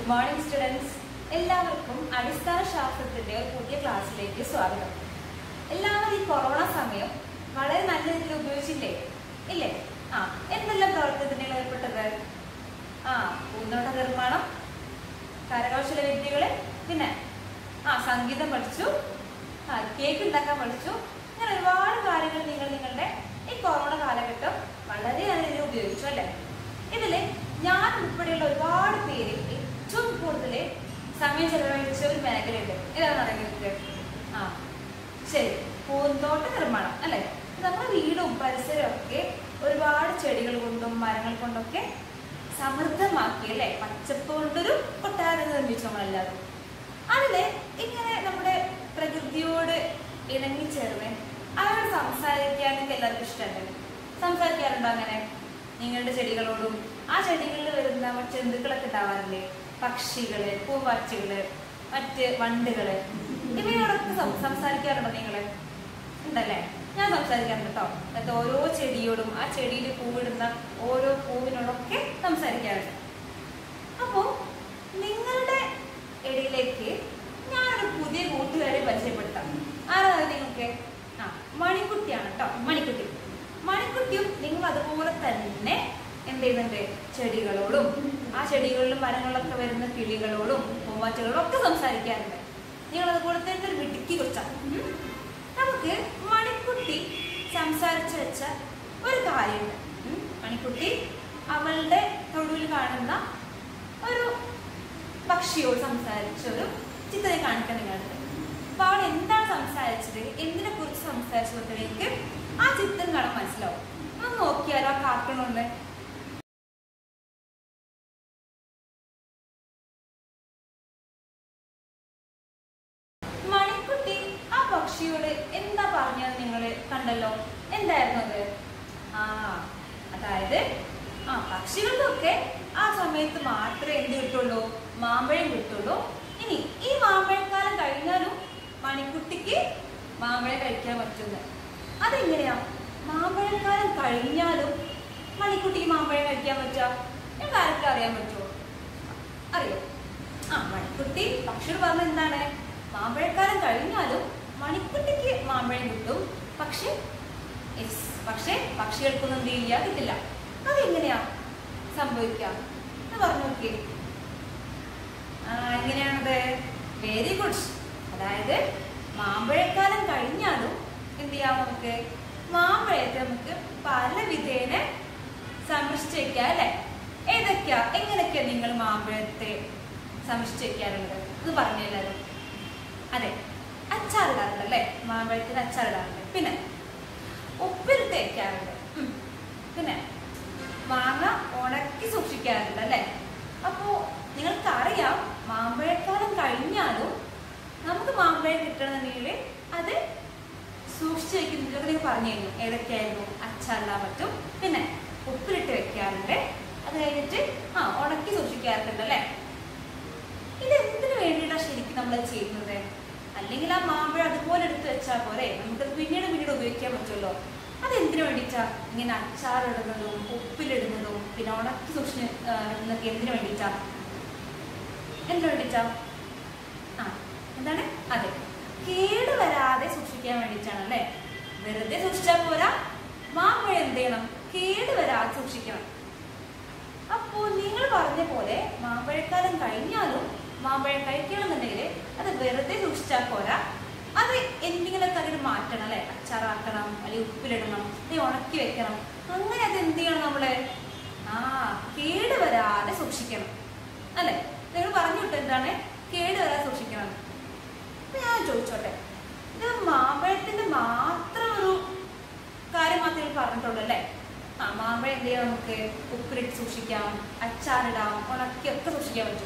Good morning students എല്ലാവർക്കും അടിസ്ഥാന ശാസ്ത്രത്തിന്റെ ഒരു പുതിയ ക്ലാസ്സിലേക്ക് സ്വാഗതം എല്ലാവരും ഈ കൊറോണ സമയം വളരെ നല്ല രീതിയിൽ ഉപയോഗിച്ചില്ലേ ഇല്ലേ ആ എന്തെല്ലാം പ്രവർത്തനത്തിൽ ഏർപ്പെട്ടത് ആ പൂന്തോട്ട നിർമ്മാണം കരകൗശല വിദ്യകള് പിന്നെ ആ സംഗീതം പഠിച്ചു ആ കേക്ക് ഉണ്ടാക്കാൻ പഠിച്ചു അങ്ങനെ ഒരുപാട് കാര്യങ്ങൾ നിങ്ങൾ നിങ്ങളുടെ ഈ കൊറോണ കാലഘട്ടം വളരെ നല്ല രീതിയിൽ ഉപയോഗിച്ചു അല്ലേ ഇതില് ഞാൻ ഉൾപ്പെടെയുള്ള ഒരുപാട് പേര് ഏറ്റവും കൂടുതൽ സമയം ചെലവഴിച്ച ഒരു മേഖലയുണ്ട് ഏതാണ് അറിയുന്നത് ആ ശരി പൂന്തോട്ട നിർമ്മാണം അല്ലെ നമ്മുടെ വീടും പരിസരവും ഒക്കെ ഒരുപാട് ചെടികൾ കൊണ്ടും മരങ്ങൾ കൊണ്ടൊക്കെ സമൃദ്ധമാക്കി അല്ലെ പച്ചപ്പ് കൊണ്ടൊരു കൊട്ടാരം നിർമ്മിച്ചു നമ്മളെല്ലാവരും അതില് ഇങ്ങനെ നമ്മുടെ പ്രകൃതിയോട് ഇണങ്ങിച്ചേർന്ന് അവരോട് സംസാരിക്കാനൊക്കെ എല്ലാവർക്കും ഇഷ്ടമല്ലേ സംസാരിക്കാറുണ്ടോ അങ്ങനെ നിങ്ങളുടെ ചെടികളോടും ആ ചെടികളിൽ വരുന്ന മറ്റ് ജന്തുക്കളൊക്കെ ഉണ്ടാവാറില്ലേ പക്ഷികള് പൂവാച്ചികള് മറ്റ് വണ്ടുകള് ഇവയോടൊക്കെ സം- സംസാരിക്കാറുണ്ടോ നിങ്ങള് ഉണ്ടല്ലേ ഞാൻ സംസാരിക്കാറുണ്ട് കേട്ടോ എന്നിട്ട് ഓരോ ചെടിയോടും ആ ചെടിയിൽ പൂവിടുന്ന ഓരോ പൂവിനോടൊക്കെ സംസാരിക്കാറുണ്ട് അപ്പോ നിങ്ങളുടെ ഇടയിലേക്ക് ഞാനൊരു പുതിയ കൂട്ടുകാരെ പരിചയപ്പെടുത്താം ആരാണ് നിങ്ങൾക്ക് ആ മണിക്കുട്ടിയാണ് കേട്ടോ മണിക്കുട്ടി മണിക്കുട്ടിയും നിങ്ങൾ അതുപോലെ തന്നെ എന്ത് ചെയ്യുന്നുണ്ട് ചെടികളോടും ആ ചെടികളിലും മരങ്ങളിലൊക്കെ വരുന്ന കിളികളോടും പൂമ്പാറ്റകളോടും ഒക്കെ സംസാരിക്കാറുണ്ട് നിങ്ങൾ അതുപോലെ തന്നെ ഒരു മിടുക്കി കുറിച്ചാണ് നമുക്ക് മണിക്കുട്ടി സംസാരിച്ചു വെച്ച ഒരു കാര്യമുണ്ട് ഉം. മണിക്കുട്ടി അവളുടെ തൊടുവിൽ കാണുന്ന ഒരു പക്ഷിയോട് സംസാരിച്ച ഒരു ചിത്രം കാണിക്കാൻ നിങ്ങളുടെ അപ്പൊ അവൾ എന്താണ് സംസാരിച്ചത് എന്തിനെ കുറിച്ച് സംസാരിച്ചതൊക്കെ ആ ചിത്രം കാണാൻ മനസ്സിലാവും ഒന്ന് നോക്കിയാലോ ആ കാർട്ടൂൺ ഒന്ന് മണിക്കുട്ടി ആ പക്ഷിയോട് എന്താ പറഞ്ഞത് നിങ്ങൾ കണ്ടല്ലോ എന്തായിരുന്നു അത് ആ അതായത് ആ പക്ഷികൾക്കൊക്കെ ആ സമയത്ത് മാത്രമേ എന്ത് കിട്ടുള്ളൂ മാമ്പഴം കിട്ടുള്ളൂ ഇനി ഈ മാമ്പഴക്കാലം കഴിഞ്ഞാലും മണിക്കുട്ടിക്ക് മാമ്പഴം കഴിക്കാൻ പറ്റുന്നത് അതെങ്ങനെയാ മാമ്പഴക്കാലം കഴിഞ്ഞാലും മണിക്കുട്ടിക്ക് മാമ്പഴം കഴിക്കാൻ പറ്റുക നിങ്ങൾക്ക് ആർക്കും അറിയാൻ പറ്റുമോ അറിയോ ആ മണിക്കുട്ടി പക്ഷിയോട് പറഞ്ഞ എന്താണ് മാമ്പഴക്കാലം കഴിഞ്ഞാലും മണിക്കുട്ടിക്ക് മാമ്പഴം കിട്ടും പക്ഷെ yes, പക്ഷെ പക്ഷികൾക്കൊന്നും എന്ത് ചെയ്യില്ല കിട്ടില്ല അതെങ്ങനെയാ സംഭവിക്കുക എന്ന് പറഞ്ഞു നോക്കിയേ ആ എങ്ങനെയാണത് വെരി ഗുഡ് അതായത് മാമ്പഴക്കാലം കഴിഞ്ഞാലും എന്ത് ചെയ്യാം നമുക്ക് മാമ്പഴത്തെ നമുക്ക് പല വിധേന സംരക്ഷിച്ച് വെക്കാം അല്ലെ ഏതൊക്കെയാ എങ്ങനെയൊക്കെയാ നിങ്ങൾ മാമ്പഴത്തെ സംരക്ഷിച്ച് വെക്കാറുള്ളത് ഇത് പറഞ്ഞു എല്ലാവരും അതെ അച്ചാറിടാറുണ്ട് അല്ലേ മാമ്പഴത്തിന് അച്ചാറിടാറുണ്ട് പിന്നെ ഉപ്പിലിട്ട് വെക്കാറുണ്ട് ഉം. പിന്നെ മാങ്ങ ഉണക്കി സൂക്ഷിക്കാറുണ്ട് അല്ലേ അപ്പോ നിങ്ങൾക്ക് അറിയാം മാമ്പഴക്കാലം കഴിഞ്ഞാലും നമുക്ക് മാമ്പഴം കിട്ടണമെന്നുണ്ടെങ്കിൽ അത് സൂക്ഷിച്ചു വെക്കുന്നതൊക്കെ നിങ്ങൾ പറഞ്ഞു തരുന്നു ഏതൊക്കെയായിരുന്നു അച്ചാറിടാൻ പറ്റും പിന്നെ ഉപ്പിലിട്ട് വെക്കാറുണ്ട് അത് കഴിഞ്ഞിട്ട് ആ ഉണക്കി സൂക്ഷിക്കാറുണ്ട് അല്ലേ ഇത് എന്തിനു വേണ്ടിയിട്ടാണ് ശരിക്കും നമ്മൾ ചെയ്യുന്നത് അല്ലെങ്കിൽ ആ മാമ്പഴം അതുപോലെ എടുത്ത് വെച്ചാൽ പോരെ നമുക്കത് പിന്നീട് പിന്നീട് ഉപയോഗിക്കാൻ പറ്റുമല്ലോ അത് എന്തിനു വേണ്ടിയിട്ടാ ഇങ്ങനെ അച്ചാറിടുന്നതും ഉപ്പിലിടുന്നതും പിന്നെ ഉണക്കി സൂക്ഷിച്ച് ഇടുന്നതൊക്കെ എന്തിനു വേണ്ടിയിട്ടാ എന്തിനു വേണ്ടിയിട്ടാ ആ എന്താണ് അതെ കേട് വരാതെ സൂക്ഷിക്കാൻ വേണ്ടിയിട്ടാണ് അല്ലേ വെറുതെ സൂക്ഷിച്ചാൽ പോരാ മാമ്പഴം എന്ത് ചെയ്യണം കേട് വരാതെ സൂക്ഷിക്കണം അപ്പോ നിങ്ങൾ പറഞ്ഞ പോലെ മാമ്പഴക്കാലം കഴിഞ്ഞാലും മാമ്പഴം കഴിക്കണമെന്നുണ്ടെങ്കിൽ അത് വെറുതെ സൂക്ഷിച്ചാൽ പോരാ അത് എന്തെങ്കിലുമൊക്കെ അതിന് മാറ്റണം അല്ലെ അച്ചാറാക്കണം അല്ലെങ്കിൽ ഉപ്പിലിടണം അല്ലെങ്കിൽ ഉണക്കി വെക്കണം അങ്ങനെ അത് എന്ത് ചെയ്യണം നമ്മള് ആ കേട് വരാതെ സൂക്ഷിക്കണം അല്ലെ നിങ്ങൾ പറഞ്ഞു വിട്ടു എന്താണ് കേട് വരാതെ സൂക്ഷിക്കണം അപ്പൊ ഞാൻ ചോദിച്ചോട്ടെ ഇത് മാമ്പഴത്തിന്റെ മാത്രം ഒരു കാര്യം മാത്രമേ പറഞ്ഞിട്ടുള്ളൂ അല്ലേ ആ മാമ്പഴം എന്ത് ചെയ്യാം നമുക്ക് ഉപ്പിലിട്ട് സൂക്ഷിക്കാം അച്ചാറിടാം ഉണക്കിയൊക്കെ സൂക്ഷിക്കാൻ പറ്റും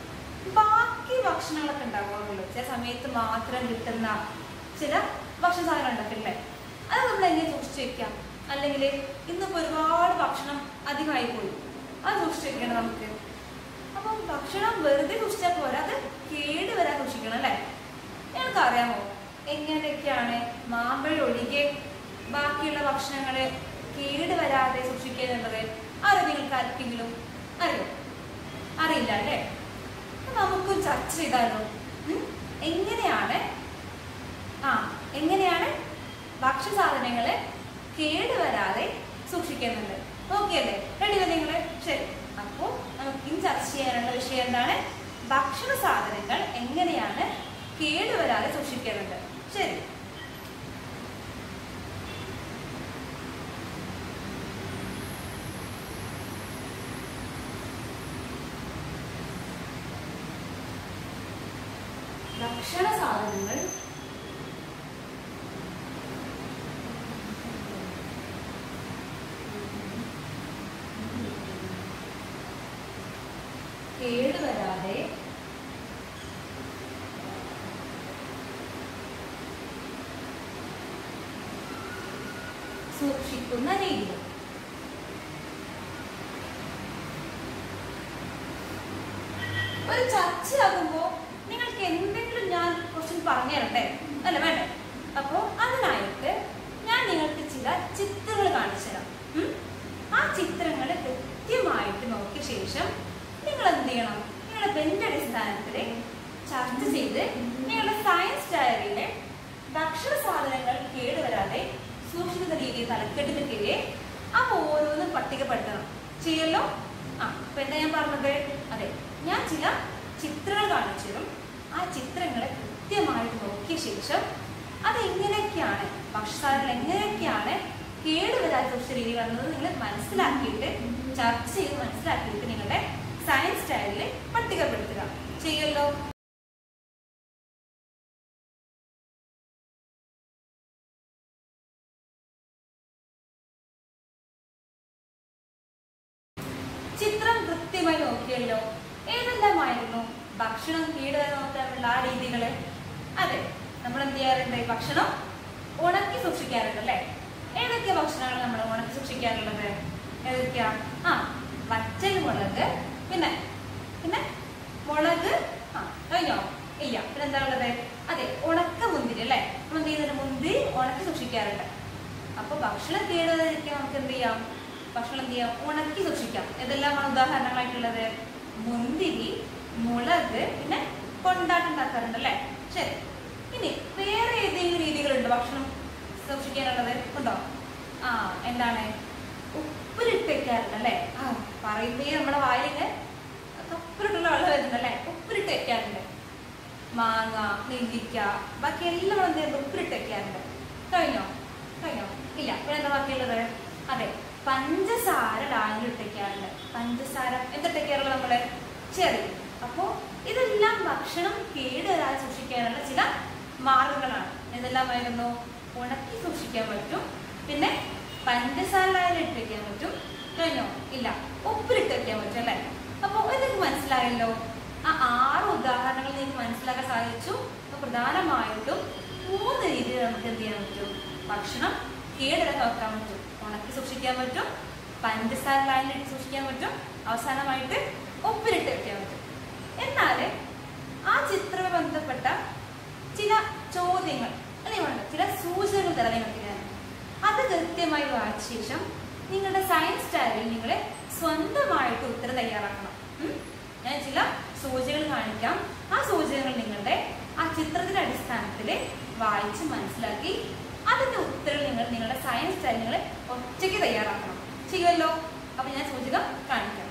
ബാക്കി ഭക്ഷണങ്ങളൊക്കെ ഉണ്ടാകുമല്ലോ ചില സമയത്ത് മാത്രം കിട്ടുന്ന ചില ഭക്ഷണ സാധനങ്ങൾ ഉണ്ടാക്കില്ലേ അത് നമ്മൾ എങ്ങനെ സൂക്ഷിച്ചു വെക്കാം അല്ലെങ്കിൽ ഇന്നിപ്പോ ഒരുപാട് ഭക്ഷണം അധികമായി പോയി അത് സൂക്ഷിച്ചു വെക്കണം നമുക്ക് അപ്പം ഭക്ഷണം വെറുതെ സൂക്ഷിച്ചാൽ പോരാ അത് കേട് വരാൻ സൂക്ഷിക്കണം അല്ലേ ഞങ്ങൾക്ക് അറിയാമോ എങ്ങനെയൊക്കെയാണ് മാമ്പഴം ഒഴികെ ബാക്കിയുള്ള ഭക്ഷണങ്ങള് കേട് വരാതെ സൂക്ഷിക്കുക എന്നുള്ളത് അറിയോ നിങ്ങൾക്ക് ആർക്കെങ്കിലും അറിയോ അറിയില്ല അല്ലേ നമുക്കും ചർച്ച ചെയ്താലോ ഉം? എങ്ങനെയാണ് ആ എങ്ങനെയാണ് ഭക്ഷ്യസാധനങ്ങള് കേടുവരാതെ സൂക്ഷിക്കുന്നുണ്ട് ഓക്കെ അല്ലേ റെഡി അല്ലേ നിങ്ങള് ശരി അപ്പോൾ നമുക്ക് ഇനി ചർച്ച ചെയ്യാനുള്ള വിഷയം എന്താണ് ഭക്ഷണ സാധനങ്ങൾ എങ്ങനെയാണ് കേടുവരാതെ സൂക്ഷിക്കുന്നുണ്ട് ശരി ഭക്ഷണ സാധനങ്ങൾ കേടുവരാതെ സൂക്ഷിക്കുന്ന രീതി ഒരു ചർച്ചയാകുമ്പോ നിങ്ങൾക്ക് എന്തെങ്കിലും ഞാൻ ക്വസ്റ്റ്യൻ പറഞ്ഞു തരട്ടെ അല്ല വേണ്ടേ അപ്പോ അതിനായിട്ട് ഞാൻ നിങ്ങൾക്ക് ചില ചിത്രങ്ങൾ കാണിച്ചു തരാം ഉം? ആ ചിത്രങ്ങൾ കൃത്യമായിട്ട് നോക്കിയ ശേഷം നിങ്ങൾ എന്ത് ചെയ്യണം നിങ്ങളുടെ ബെഞ്ച് അടിസ്ഥാനത്തിൽ ചർച്ച ചെയ്ത് നിങ്ങളുടെ സയൻസ് ഡയറിയിലെ ഭക്ഷണ സാധനങ്ങൾ കേടുവരാതെ സൂക്ഷിക്കുന്ന രീതിയിൽ തലക്കെട്ടിന് കീഴെ അവ ഓരോന്നും പട്ടികപ്പെടുത്തണം ചെയ്യല്ലോ ആ അപ്പൊ എന്താ ഞാൻ പറഞ്ഞത് അതെ ഞാൻ ചില ചിത്രങ്ങൾ കാണിച്ചു തരും ആ ചിത്രങ്ങളെ കൃത്യമായിട്ട് നോക്കിയ ശേഷം അത് എങ്ങനെയൊക്കെയാണ് ഭക്ഷണസാധനങ്ങൾ എങ്ങനെയൊക്കെയാണ് കേടുവരാതെ സൂക്ഷിച്ച രീതികൾ എന്നത് നിങ്ങൾ മനസ്സിലാക്കിയിട്ട് ചർച്ച ചെയ്ത് മനസ്സിലാക്കിയിട്ട് നിങ്ങളുടെ സയൻസ് സ്റ്റൈലിൽ പട്ടികപ്പെടുത്തുക ചെയ്യല്ലോ ചിത്രം കൃത്യമായി നോക്കിയല്ലോ ഏതെല്ലാമായിരുന്നു ഭക്ഷണം കേടുവരാതെ നോക്കാനുള്ള ആ രീതികള് അതെ നമ്മൾ എന്ത് ചെയ്യാറുണ്ട് ഭക്ഷണം ഉണക്കി സൂക്ഷിക്കാറുണ്ട് അല്ലേ ഏതൊക്കെ ഭക്ഷണങ്ങൾ നമ്മൾ ഉണക്കി സൂക്ഷിക്കാറുള്ളത് ഏതൊക്കെയാ ആ വറ്റൽ മുളക് പിന്നെ പിന്നെ മുളക് ആ കഴിഞ്ഞോ ഇല്ല പിന്നെ എന്താ ഉള്ളത് അതെ ഉണക്ക മുന്തിരി അല്ലേ നമ്മൾ എന്ത് ചെയ്യുന്നുണ്ട് മുന്തിരി ഉണക്കി സൂക്ഷിക്കാറുണ്ട് അപ്പൊ ഭക്ഷണം കേടുവരാതിരിക്കാൻ നമുക്ക് എന്ത് ചെയ്യാം ഭക്ഷണം എന്ത് ചെയ്യാം ഉണക്കി സൂക്ഷിക്കാം ഏതെല്ലാമാണ് ഉദാഹരണങ്ങളായിട്ടുള്ളത് മുന്തിരി മുളക് പിന്നെ കൊണ്ടാട്ടം ഉണ്ടാക്കാറുണ്ട് അല്ലേ ശരി ഇനി വേറെ ഏതെങ്കിലും രീതികളുണ്ട് ഭക്ഷണം സൂക്ഷിക്കാനുള്ളത് ഉണ്ടോ ആ എന്താണ് ഉപ്പിലിട്ട് വെക്കാറുണ്ട് അല്ലേ ആ പറയുമ്പോ നമ്മുടെ വായിലിങ്ങനെ കപ്പിലിട്ടുള്ള വെള്ളം വരുന്നുണ്ട് അല്ലേ ഉപ്പിലിട്ട് വെക്കാറുണ്ട് മാങ്ങ നെല്ലിക്ക ബാക്കി എല്ലാം നമ്മൾ എന്ത് ചെയ്യുന്നത് ഉപ്പിലിട്ട് വെക്കാറുണ്ട് കഴിഞ്ഞോ കഴിഞ്ഞോ ഇല്ല പിന്നെ എന്താ ബാക്കിയുള്ളത് അതെ പഞ്ചസാര ലായനിലിട്ട് വെക്കാറുണ്ട് പഞ്ചസാര എന്തിട്ടേക്കാറുള്ളത് നമ്മള് ചെറി അപ്പോ ഇതെല്ലാം ഭക്ഷണം കേടുവരാതെ സൂക്ഷിക്കാനുള്ള ചില മാർഗങ്ങളാണ് എന്തെല്ലാമായിരുന്നു ഉണക്കി സൂക്ഷിക്കാൻ പറ്റും പിന്നെ പഞ്ചസാര ലായനിലിട്ട് വെക്കാൻ പറ്റും കഴിഞ്ഞോ ഇല്ല ഉപ്പിലിട്ട് വെക്കാൻ പറ്റും അല്ലേ അപ്പൊ ഇതൊക്കെ മനസ്സിലായല്ലോ ആ ആറ് ഉദാഹരണങ്ങൾ നിങ്ങൾക്ക് മനസ്സിലാക്കാൻ സാധിച്ചു അപ്പൊ പ്രധാനമായിട്ടും മൂന്ന് രീതിയിൽ നമുക്ക് എന്ത് ചെയ്യാൻ പറ്റും ഭക്ഷണം കേടിട വെക്കാൻ പറ്റും ഉണക്കി സൂക്ഷിക്കാൻ പറ്റും പഞ്ചസാര ലായനിലിട്ട് സൂക്ഷിക്കാൻ പറ്റും അവസാനമായിട്ട് ഉപ്പിലിട്ട് വെക്കാൻ പറ്റും എന്നാല് ആ ചിത്രവുമായി ബന്ധപ്പെട്ട ചില ചോദ്യങ്ങൾ അല്ലെങ്കിൽ വേണ്ട ചില സൂചനകൾ തരാം നിങ്ങൾക്ക് ഞാൻ അത് കൃത്യമായി വായിച്ച ശേഷം നിങ്ങളുടെ സയൻസ് ഡയറിയിൽ നിങ്ങൾ സ്വന്തമായിട്ട് ഉത്തരം തയ്യാറാക്കണം ഉം? ഞാൻ ചില സൂചനകൾ കാണിക്കാം ആ സൂചനകൾ നിങ്ങളുടെ ആ ചിത്രത്തിന്റെ അടിസ്ഥാനത്തിൽ വായിച്ച് മനസ്സിലാക്കി അതിന്റെ ഉത്തരം നിങ്ങൾ നിങ്ങളുടെ സയൻസ് ഡയറി നിങ്ങൾ ഒറ്റയ്ക്ക് തയ്യാറാക്കണം ചെയ്യുമല്ലോ അപ്പൊ ഞാൻ സൂചക കാണിക്കാം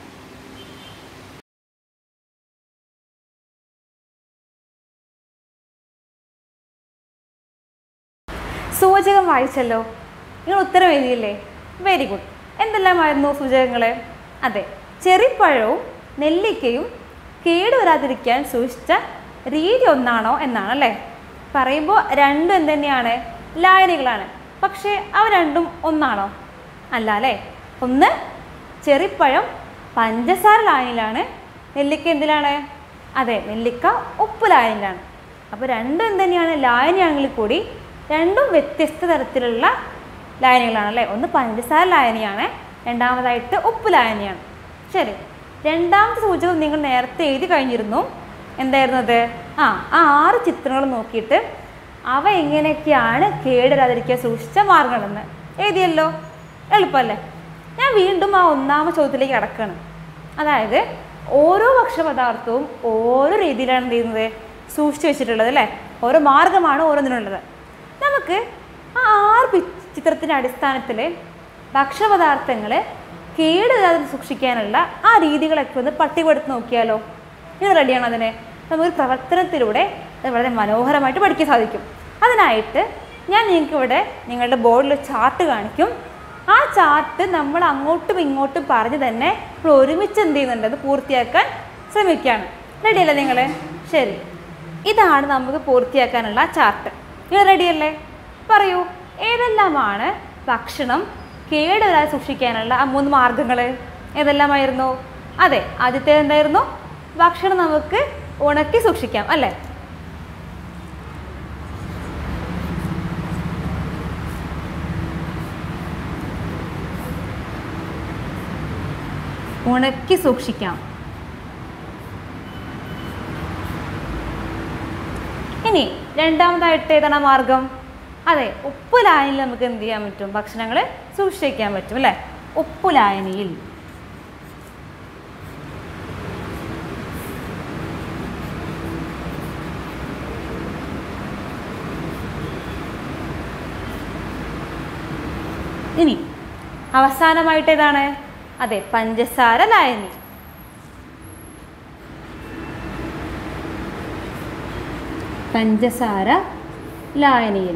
സൂചകം വായിച്ചല്ലോ നിങ്ങൾ ഉത്തരം എഴുതിയില്ലേ വെരി ഗുഡ് എന്തെല്ലാമായിരുന്നു സൂചകങ്ങൾ അതെ ചെറിപ്പഴവും നെല്ലിക്കയും കേടുവരാതിരിക്കാൻ സൂക്ഷിച്ച രീതി ഒന്നാണോ എന്നാണ് അല്ലേ പറയുമ്പോൾ രണ്ടും എന്ത് തന്നെയാണ് ലായനികളാണ് പക്ഷേ അവ രണ്ടും ഒന്നാണോ അല്ല അല്ലേ ഒന്ന് ചെറിപ്പഴം പഞ്ചസാര ലായനിലാണ് നെല്ലിക്ക എന്തിലാണ് അതെ നെല്ലിക്ക ഉപ്പ് ലായനിലാണ് അപ്പോൾ രണ്ടും എന്ത് തന്നെയാണ് ലായനിയാണെങ്കിൽ കൂടി രണ്ടും വ്യത്യസ്ത തരത്തിലുള്ള ലായനികളാണ് അല്ലേ ഒന്ന് പഞ്ചസാര ലായനിയാണ് രണ്ടാമതായിട്ട് ഉപ്പ് ലായനിയാണ് ശരി രണ്ടാമത്തെ സൂചകം നിങ്ങൾ നേരത്തെ എഴുതി കഴിഞ്ഞിരുന്നു എന്തായിരുന്നു അത് ആ ആ ആറ് ചിത്രങ്ങൾ നോക്കിയിട്ട് അവ എങ്ങനെയൊക്കെയാണ് കേടുവരാതിരിക്കാൻ സൂക്ഷിച്ച മാർഗങ്ങളെന്ന് എഴുതിയല്ലോ എളുപ്പമല്ലേ ഞാൻ വീണ്ടും ആ ഒന്നാമത്തെ ചോദ്യത്തിലേക്ക് കടക്കുകയാണ് അതായത് ഓരോ ഭക്ഷ്യപദാർത്ഥവും ഓരോ രീതിയിലാണ് എന്ത് ചെയ്യുന്നത് സൂക്ഷിച്ചു വെച്ചിട്ടുള്ളത് അല്ലേ ഓരോ മാർഗമാണ് ഓരോന്നിനുള്ളത് നമുക്ക് ആ ആറ് പി- ചിത്രത്തിൻ്റെ അടിസ്ഥാനത്തിൽ ഭക്ഷ്യപദാർത്ഥങ്ങൾ കേടുകൂടാതെ സൂക്ഷിക്കാനുള്ള ആ രീതികളൊക്കെ ഒന്ന് പട്ടികപ്പെടുത്തി നോക്കിയാലോ നിങ്ങൾ റെഡിയാണോ അതിന് നമുക്കൊരു പ്രവർത്തനത്തിലൂടെ അത് വളരെ മനോഹരമായിട്ട് പഠിക്കാൻ സാധിക്കും അതിനായിട്ട് ഞാൻ നിങ്ങൾക്ക് ഇവിടെ നിങ്ങളുടെ ബോർഡിൽ ചാർട്ട് കാണിക്കും ആ ചാർട്ട് നമ്മൾ അങ്ങോട്ടും ഇങ്ങോട്ടും പറഞ്ഞ് തന്നെ നമ്മൾ ഒരുമിച്ച് എന്ത് ചെയ്യുന്നുണ്ട് അത് പൂർത്തിയാക്കാൻ ശ്രമിക്കുകയാണ് റെഡിയല്ലേ നിങ്ങൾ ശരി ഇതാണ് നമുക്ക് പൂർത്തിയാക്കാനുള്ള ചാർട്ട് നിങ്ങൾ റെഡിയല്ലേ പറയൂ ഏതെല്ലാമാണ് ഭക്ഷണം കേടുവരാതെ സൂക്ഷിക്കാനുള്ള ആ മൂന്ന് മാർഗങ്ങൾ ഏതെല്ലാമായിരുന്നു അതെ ആദ്യത്തേത് എന്തായിരുന്നു ഭക്ഷണം നമുക്ക് ഉണക്കി സൂക്ഷിക്കാം അല്ലേ ഉണക്കി സൂക്ഷിക്കാം ഇനി രണ്ടാമതായിട്ട് ഏതാണ് ആ മാർഗം അതെ ഉപ്പ് ലായനിയിൽ നമുക്ക് എന്ത് ചെയ്യാൻ പറ്റും ഭക്ഷണങ്ങൾ സൂക്ഷിക്കാൻ പറ്റും അല്ലേ ഉപ്പ് ലായനിയിൽ ഇനി അവസാനമായിട്ട് ഏതാണ് അതെ പഞ്ചസാര ലായനി പഞ്ചസാര ലായനിയിൽ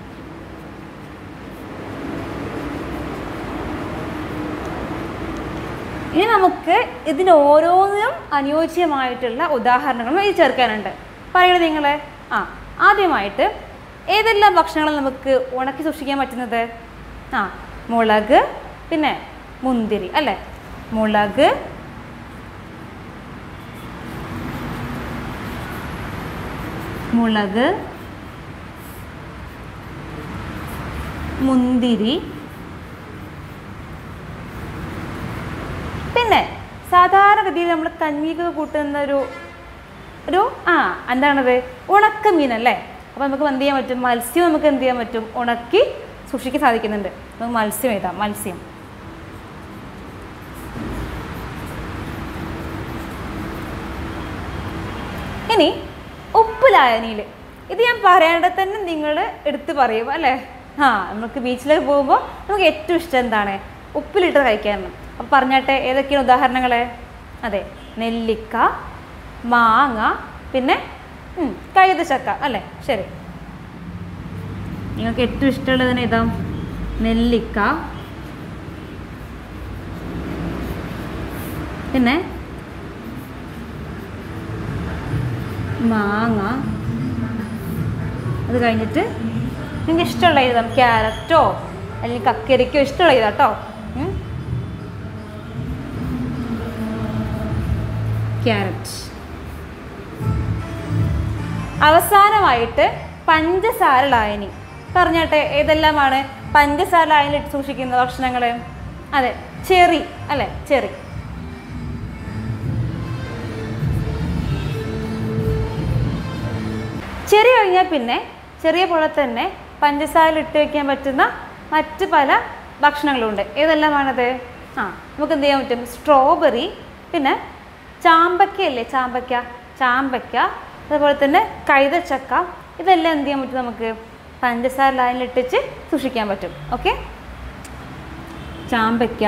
ഇനി നമുക്ക് ഇതിന് ഓരോന്നിനും അനുയോജ്യമായിട്ടുള്ള ഉദാഹരണങ്ങൾ ഈ ചേർക്കാനുണ്ട് പറയണത് നിങ്ങൾ ആ ആദ്യമായിട്ട് ഏതെല്ലാം ഭക്ഷണങ്ങൾ നമുക്ക് ഉണക്കി സൂക്ഷിക്കാൻ പറ്റുന്നത് ആ മുളക് പിന്നെ മുന്തിരി അല്ലേ മുളക് മുളക് മുന്തിരി പിന്നെ സാധാരണഗതിയിൽ നമ്മൾ കഞ്ഞിക്ക് കൂട്ടുന്ന ഒരു ഒരു ആ എന്താണത് ഉണക്കമീൻ അല്ലേ അപ്പോൾ നമുക്ക് എന്ത് ചെയ്യാൻ പറ്റും മത്സ്യം നമുക്ക് എന്ത് ചെയ്യാൻ പറ്റും ഉണക്കി സൂക്ഷിക്കാൻ സാധിക്കുന്നുണ്ട് നമുക്ക് മത്സ്യം എഴുതാം മത്സ്യം ഇനി ഉപ്പ് ലായനിയിൽ ഇത് ഞാൻ പറയാണ്ട് തന്നെ നിങ്ങൾ എടുത്ത് പറയും അല്ലേ ആ നമുക്ക് ബീച്ചിലേക്ക് പോകുമ്പോൾ നമുക്ക് ഏറ്റവും ഇഷ്ടം എന്താണ് ഉപ്പിലിട്ട് കഴിക്കാനാണ് അപ്പോൾ പറഞ്ഞാട്ടെ ഏതൊക്കെയാണ് ഉദാഹരണങ്ങൾ അതെ നെല്ലിക്ക മാങ്ങ പിന്നെ ഉം, കൈതച്ചക്ക അല്ലേ ശരി നിങ്ങൾക്ക് ഏറ്റവും ഇഷ്ടമുള്ളതിന് ഏതാ നെല്ലിക്ക പിന്നെ മാങ്ങ അത് കഴിഞ്ഞിട്ട് നിങ്ങൾക്ക് ഇഷ്ടമുള്ള എഴുതാം ക്യാരറ്റോ അല്ലെങ്കിൽ കക്കരിക്കോ ഇഷ്ടമുള്ള എഴുതാം കേട്ടോ ക്യാരറ്റ് അവസാനമായിട്ട് പഞ്ചസാര ലായനി പറഞ്ഞാട്ടെ ഏതെല്ലാമാണ് പഞ്ചസാര ലായനിൽ ഇട്ട് സൂക്ഷിക്കുന്ന ഭക്ഷണങ്ങൾ അതെ ചെറി അല്ലേ ചെറി ചെറിയ കഴിഞ്ഞാൽ പിന്നെ ചെറിയ പോലെ തന്നെ പഞ്ചസാരയിൽ ഇട്ട് വയ്ക്കാൻ പറ്റുന്ന മറ്റ് പല ഭക്ഷണങ്ങളുണ്ട് ഏതെല്ലാമാണത് ആ നമുക്ക് എന്ത് ചെയ്യാൻ പറ്റും സ്ട്രോബെറി പിന്നെ ചാമ്പയ്ക്കയല്ലേ ചാമ്പയ്ക്ക ചാമ്പയ്ക്ക അതുപോലെ തന്നെ കൈതച്ചക്ക ഇതെല്ലാം എന്ത് ചെയ്യാൻ പറ്റും നമുക്ക് പഞ്ചസാര ലൈനിൽ ഇട്ടിച്ച് സൂക്ഷിക്കാൻ പറ്റും ഓക്കെ ചാമ്പയ്ക്ക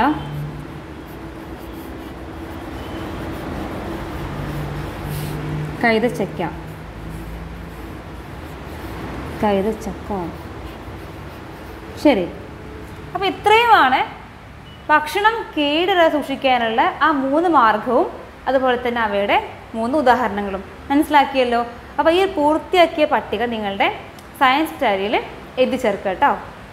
കൈതച്ചക്ക കൈതച്ചക്ക ശരി അപ്പോൾ ഇത്രയുമാണ് ഭക്ഷണം കേടിടാതെ സൂക്ഷിക്കാനുള്ള ആ മൂന്ന് മാർഗവും അതുപോലെ തന്നെ അവയുടെ മൂന്ന് ഉദാഹരണങ്ങളും മനസ്സിലാക്കിയല്ലോ അപ്പോൾ ഈ പൂർത്തിയാക്കിയ പട്ടിക നിങ്ങളുടെ സയൻസ് ഡയറിയിൽ എഴുതി ചേർക്കുക കേട്ടോ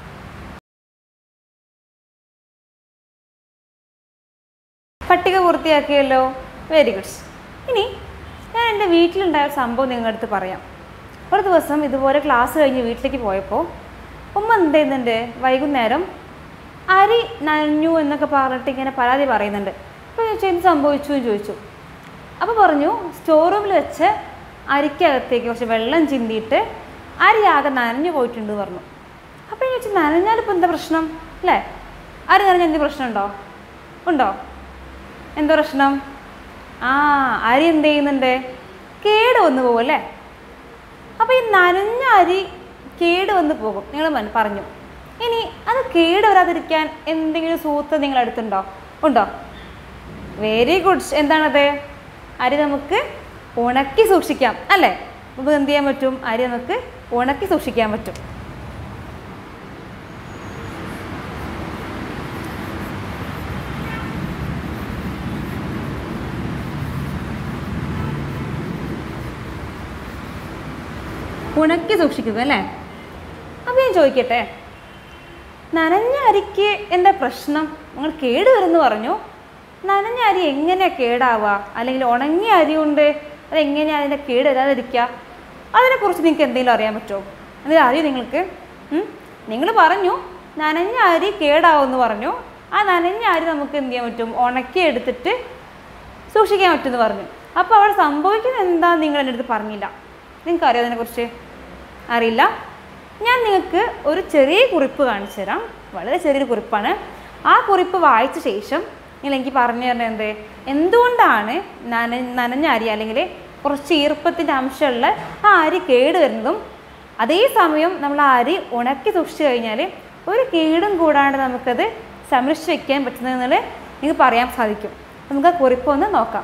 പട്ടിക പൂർത്തിയാക്കിയല്ലോ വെരി ഗുഡ് ഇനി ഞാൻ എൻ്റെ വീട്ടിലുണ്ടായ ഒരു സംഭവം നിങ്ങളുടെ അടുത്ത് പറയാം ഒരു ദിവസം ഇതുപോലെ ക്ലാസ് കഴിഞ്ഞ് വീട്ടിലേക്ക് പോയപ്പോൾ ഉമ്മ എന്ത് ചെയ്യുന്നുണ്ട് വൈകുന്നേരം അരി നനഞ്ഞു എന്നൊക്കെ പറഞ്ഞിട്ട് ഇങ്ങനെ പരാതി പറയുന്നുണ്ട് അപ്പോൾ ചോദിച്ചു എന്ത് സംഭവിച്ചു എന്ന് ചോദിച്ചു അപ്പോൾ പറഞ്ഞു സ്റ്റോർ റൂമിൽ വെച്ച് അരിക്കകത്തേക്ക് കുറച്ച് വെള്ളം ചിന്തിയിട്ട് അരി ആകെ നനഞ്ഞു പോയിട്ടുണ്ട് എന്ന് പറഞ്ഞു അപ്പോൾ ഞാൻ ചോദിച്ചു നനഞ്ഞാലിപ്പോൾ എന്താ പ്രശ്നം അല്ലേ അരി നനഞ്ഞ എന്ത് പ്രശ്നമുണ്ടോ ഉണ്ടോ എന്താ പ്രശ്നം ആ അരി എന്ത് ചെയ്യുന്നുണ്ട് കേട് വന്നു പോകും അല്ലേ അപ്പോൾ ഈ നനഞ്ഞ അരി കേട് വന്ന് പോകും നിങ്ങൾ മൻ പറഞ്ഞു ഇനി അത് കേട് വരാതിരിക്കാൻ എന്തെങ്കിലും സൂത്രം നിങ്ങളുടെ അടുത്തുണ്ടോ ഉണ്ടോ വെരി ഗുഡ് എന്താണത് അരി നമുക്ക് ഉണക്കി സൂക്ഷിക്കാം അല്ലേ നമുക്ക് എന്ത് ചെയ്യാൻ പറ്റും അരി നമുക്ക് ഉണക്കി സൂക്ഷിക്കാൻ പറ്റും ഉണക്കി സൂക്ഷിക്കുക അല്ലേ അപ്പം ഞാൻ ചോദിക്കട്ടെ നനഞ്ഞ അരിക്ക് എന്താ പ്രശ്നം നിങ്ങൾ കേട് വരുമെന്ന് പറഞ്ഞു നനഞ്ഞ അരി എങ്ങനെയാ കേടാവുക അല്ലെങ്കിൽ ഉണങ്ങിയ അരി കൊണ്ട് അത് എങ്ങനെയാണ് അതിൻ്റെ കേട് വരാതിരിക്കുക അതിനെക്കുറിച്ച് നിങ്ങൾക്ക് എന്തെങ്കിലും അറിയാൻ പറ്റുമോ എന്തെങ്കിലും അറിയോ നിങ്ങൾക്ക് നിങ്ങൾ പറഞ്ഞു നനഞ്ഞ അരി കേടാവുമെന്ന് പറഞ്ഞു ആ നനഞ്ഞ അരി നമുക്ക് എന്ത് ചെയ്യാൻ പറ്റും ഉണക്കി എടുത്തിട്ട് സൂക്ഷിക്കാൻ പറ്റുമെന്ന് പറഞ്ഞു അപ്പോൾ അവിടെ സംഭവിക്കുന്നത് എന്താണെന്ന് നിങ്ങൾ എൻ്റെ അടുത്ത് പറഞ്ഞില്ല നിങ്ങൾക്ക് അറിയാം അതിനെക്കുറിച്ച് അറിയില്ല ഞാൻ നിങ്ങൾക്ക് ഒരു ചെറിയ കുറിപ്പ് കാണിച്ചു തരാം വളരെ ചെറിയൊരു കുറിപ്പാണ് ആ കുറിപ്പ് വായിച്ച ശേഷം നിങ്ങൾ എനിക്ക് പറഞ്ഞു തരുന്നത് എന്ത് എന്തുകൊണ്ടാണ് നന നനഞ്ഞ അരി അല്ലെങ്കിൽ കുറച്ച് ഈർപ്പത്തിൻ്റെ അംശമുള്ള ആ അരി കേട് വരുന്നതും അതേസമയം നമ്മൾ ആ അരി ഉണക്കി സൂക്ഷിച്ചു കഴിഞ്ഞാൽ ഒരു കേടും കൂടാണ്ട് നമുക്കത് സംരക്ഷിച്ച് വെക്കാൻ പറ്റുന്നതെന്നുള്ളത് നിങ്ങൾക്ക് പറയാൻ സാധിക്കും നമുക്ക് ആ കുറിപ്പ് ഒന്ന് നോക്കാം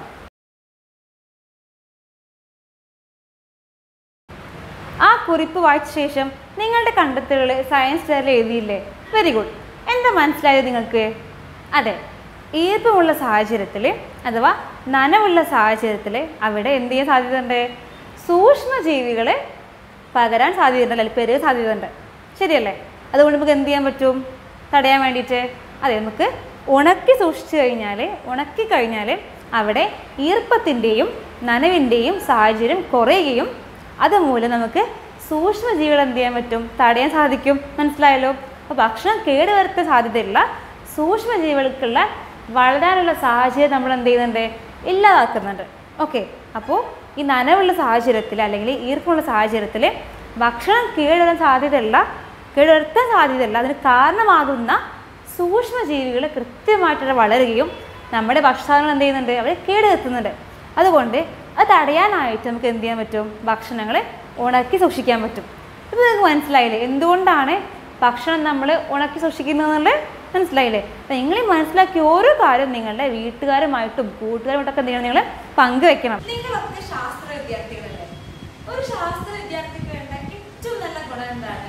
ആ കുറിപ്പ് വായിച്ച ശേഷം നിങ്ങളുടെ കണ്ടെത്തലുകൾ സയൻസ് ഫെയറിൽ എഴുതിയില്ലേ വെരി ഗുഡ് എന്താ മനസ്സിലായത് നിങ്ങൾക്ക് അതെ ഈർപ്പമുള്ള സാഹചര്യത്തിൽ അഥവാ നനവുള്ള സാഹചര്യത്തിൽ അവിടെ എന്ത് ചെയ്യാൻ സാധ്യതയുണ്ട് സൂക്ഷ്മജീവികൾ പകരാൻ സാധ്യതയുണ്ട് അല്ലെങ്കിൽ പെരുക സാധ്യതയുണ്ട് ശരിയല്ലേ അതുകൊണ്ട് നമുക്ക് എന്ത് ചെയ്യാൻ പറ്റും തടയാൻ വേണ്ടിയിട്ട് അതെ നമുക്ക് ഉണക്കി സൂക്ഷിച്ചു കഴിഞ്ഞാൽ ഉണക്കി കഴിഞ്ഞാൽ അവിടെ ഈർപ്പത്തിൻ്റെയും നനവിൻ്റെയും സാഹചര്യം കുറയുകയും അതുമൂലം നമുക്ക് സൂക്ഷ്മജീവികൾ എന്ത് ചെയ്യാൻ പറ്റും തടയാൻ സാധിക്കും മനസ്സിലായല്ലോ അപ്പോൾ ഭക്ഷണം കേടുവരുത്താൻ സാധ്യതയുള്ള സൂക്ഷ്മജീവികൾക്കുള്ള വളരാനുള്ള സാഹചര്യം നമ്മൾ എന്ത് ചെയ്യുന്നുണ്ട് ഇല്ലാതാക്കുന്നുണ്ട് ഓക്കെ അപ്പോൾ ഈ നനവുള്ള സാഹചര്യത്തിൽ അല്ലെങ്കിൽ ഈർപ്പമുള്ള സാഹചര്യത്തിൽ ഭക്ഷണം കേടുവരാൻ സാധ്യതയുള്ള കേടുവരുത്താൻ സാധ്യതയുള്ള അതിന് കാരണമാകുന്ന സൂക്ഷ്മജീവികൾ കൃത്യമായിട്ട് വളരുകയും നമ്മുടെ ഭക്ഷണങ്ങൾ എന്ത് ചെയ്യുന്നുണ്ട് അവരെ കേടുവരുത്തുന്നുണ്ട് അതുകൊണ്ട് അത് തടയാനായിട്ട് നമുക്ക് എന്ത് ചെയ്യാൻ പറ്റും ഭക്ഷണങ്ങൾ ഉണക്കി സൂക്ഷിക്കാൻ പറ്റും ഇപ്പോൾ നിങ്ങൾക്ക് മനസ്സിലായില്ലേ എന്തുകൊണ്ടാണ് ഭക്ഷണം നമ്മൾ ഉണക്കി സൂക്ഷിക്കുന്നതെന്നുള്ളത് മനസ്സിലായില്ലേ അപ്പം നിങ്ങൾ ഈ മനസ്സിലാക്കിയ ഓരോ കാര്യം നിങ്ങളുടെ വീട്ടുകാരുമായിട്ടും കൂട്ടുകാരുമായിട്ടൊക്കെ എന്ത് ചെയ്യണം നിങ്ങൾ പങ്കുവെക്കണം നിങ്ങളൊക്കെ ശാസ്ത്ര വിദ്യാർത്ഥികളല്ലേ ഒരു ശാസ്ത്ര വിദ്യാർത്ഥിക്ക് വേണ്ട ഏറ്റവും നല്ല ഗുണം എന്താണ്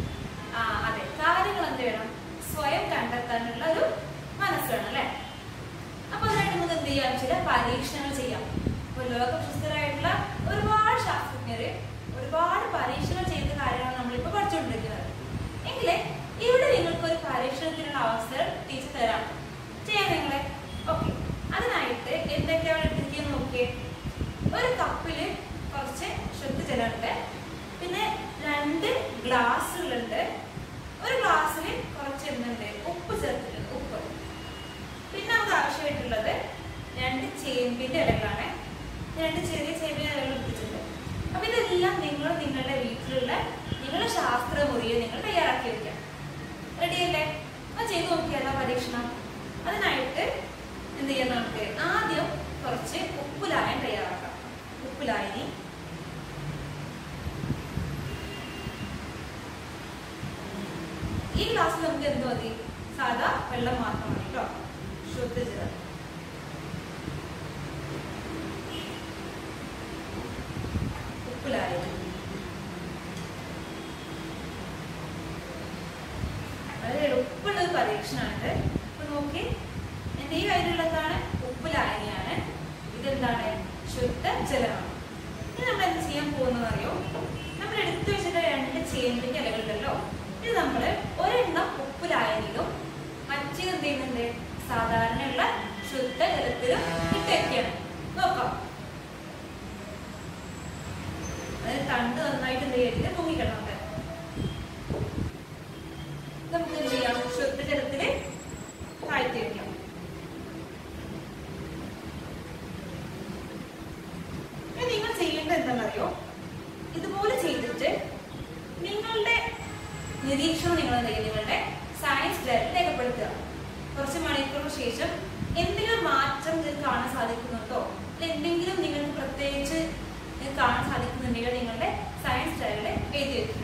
ആ അതെ കാര്യങ്ങൾ എന്ത് വേണം സ്വയം കണ്ടെത്താനുള്ള ഒരു മനസ്സ് വേണം അല്ലേ അപ്പൊ അതിനായിട്ട് നമുക്ക് എന്ത് ചെയ്യാം ചില പരീക്ഷണങ്ങൾ ചെയ്യാം ഇപ്പൊ ലോക പ്രശസ്തരായിട്ടുള്ള ഒരുപാട് ശാസ്ത്രജ്ഞര് ഒരുപാട് പരീക്ഷണങ്ങൾ ചെയ്ത കാര്യമാണ് നമ്മളിപ്പോ പഠിച്ചുകൊണ്ടിരിക്കുന്നത് എങ്കിലേ ഇവിടെ നിങ്ങൾക്ക് ഒരു പരീക്ഷണത്തിനുള്ള അവസരം ടീച്ചർ തരാം ചെയ്യാം നിങ്ങളെ ഓക്കെ അതിനായിട്ട് എന്തൊക്കെയാണ് എടുത്തിരിക്കുന്നത് നോക്കിയേ ഒരു കപ്പില് കുറച്ച് ശുദ്ധജലമുണ്ട് പിന്നെ രണ്ട് ഗ്ലാസ്സുകളുണ്ട് ഒരു ഗ്ലാസ്സിൽ കുറച്ച് എന്തുണ്ട് ഉപ്പ് ചേർത്തിട്ടുണ്ട് ഉപ്പ് പിന്നെ നമുക്ക് ആവശ്യമായിട്ടുള്ളത് രണ്ട് ചേമ്പിന്റെ ഇലകളാണ് രണ്ട് ചെറിയ ചേമ്പിന്റെ ഇലകൾ എടുത്തിട്ടുണ്ട് അപ്പൊ ഇതെല്ലാം നിങ്ങൾ നിങ്ങളുടെ വീട്ടിലുള്ള നിങ്ങളുടെ ശാസ്ത്ര മുറിയിൽ നിങ്ങൾ തയ്യാറാക്കി വെക്കാം റെഡിയല്ലേ അത് ചെയ്ത് നോക്കിയാലോ പരീക്ഷണം അതിനായിട്ട് എന്ത് ചെയ്യാം നമുക്ക് ആദ്യം കുറച്ച് ഉപ്പുലായൻ തയ്യാറാക്കാം ഉപ്പുലായനി ഈ ഗ്ലാസ്സിൽ നമുക്ക് എന്ത് മതി സാധാ വെള്ളം മാത്രം മതി കേട്ടോ ശുദ്ധജലം ഉപ്പിലായത് വളരെ എളുപ്പമുള്ള ഒരു പരീക്ഷണമാണ് അപ്പൊ നോക്കി എന്റെ ഈ കയ്യിലുള്ളതാണ് ഉപ്പിലായനിയാണ് ഇതെന്താണ് ശുദ്ധ ജലമാണ് ഇനി നമ്മൾ എന്ത് ചെയ്യാൻ പോകുന്നത് അറിയോ നമ്മൾ എടുത്തു വെച്ചിട്ട് രണ്ട് ചേമ്പിന്റെ ഇലകളുണ്ടല്ലോ ഇത് നമ്മൾ ഒരെണ്ണം ഉപ്പിലായനിലും മറ്റേ എന്ത് ചെയ്യുന്നുണ്ട് സാധാരണയുള്ള ശുദ്ധ ജലത്തിലും ഇട്ട് വെക്കുകയാണ് നോക്കാം അതായത് കണ്ട് നന്നായിട്ട് എന്ത് ചെയ്തിട്ട് മുങ്ങിക്കിടന്നുണ്ട് നമുക്ക് എന്ത് ചെയ്യാം ശുദ്ധജലത്തില് താഴ്ത്തി വെക്കാം ഇനി നിങ്ങൾ ചെയ്യേണ്ടത് എന്താണെന്നറിയോ ഇതുപോലെ ചെയ്തിട്ട് നിങ്ങളുടെ നിരീക്ഷണം നിങ്ങൾ എന്ത് ചെയ്യും നിങ്ങളുടെ സയൻസ് ലാബിൽ രേഖപ്പെടുത്തുക കുറച്ച് മണിക്കൂറിന് ശേഷം എന്തെങ്കിലും മാറ്റം നിങ്ങൾക്ക് കാണാൻ സാധിക്കുന്നുണ്ടോ എന്തെങ്കിലും നിങ്ങൾക്ക് പ്രത്യേകിച്ച് കാണാൻ സാധിക്കുന്നുണ്ടെങ്കിൽ നിങ്ങളുടെ സയൻസ് ഡയറിയിൽ എഴുതി വെക്കുക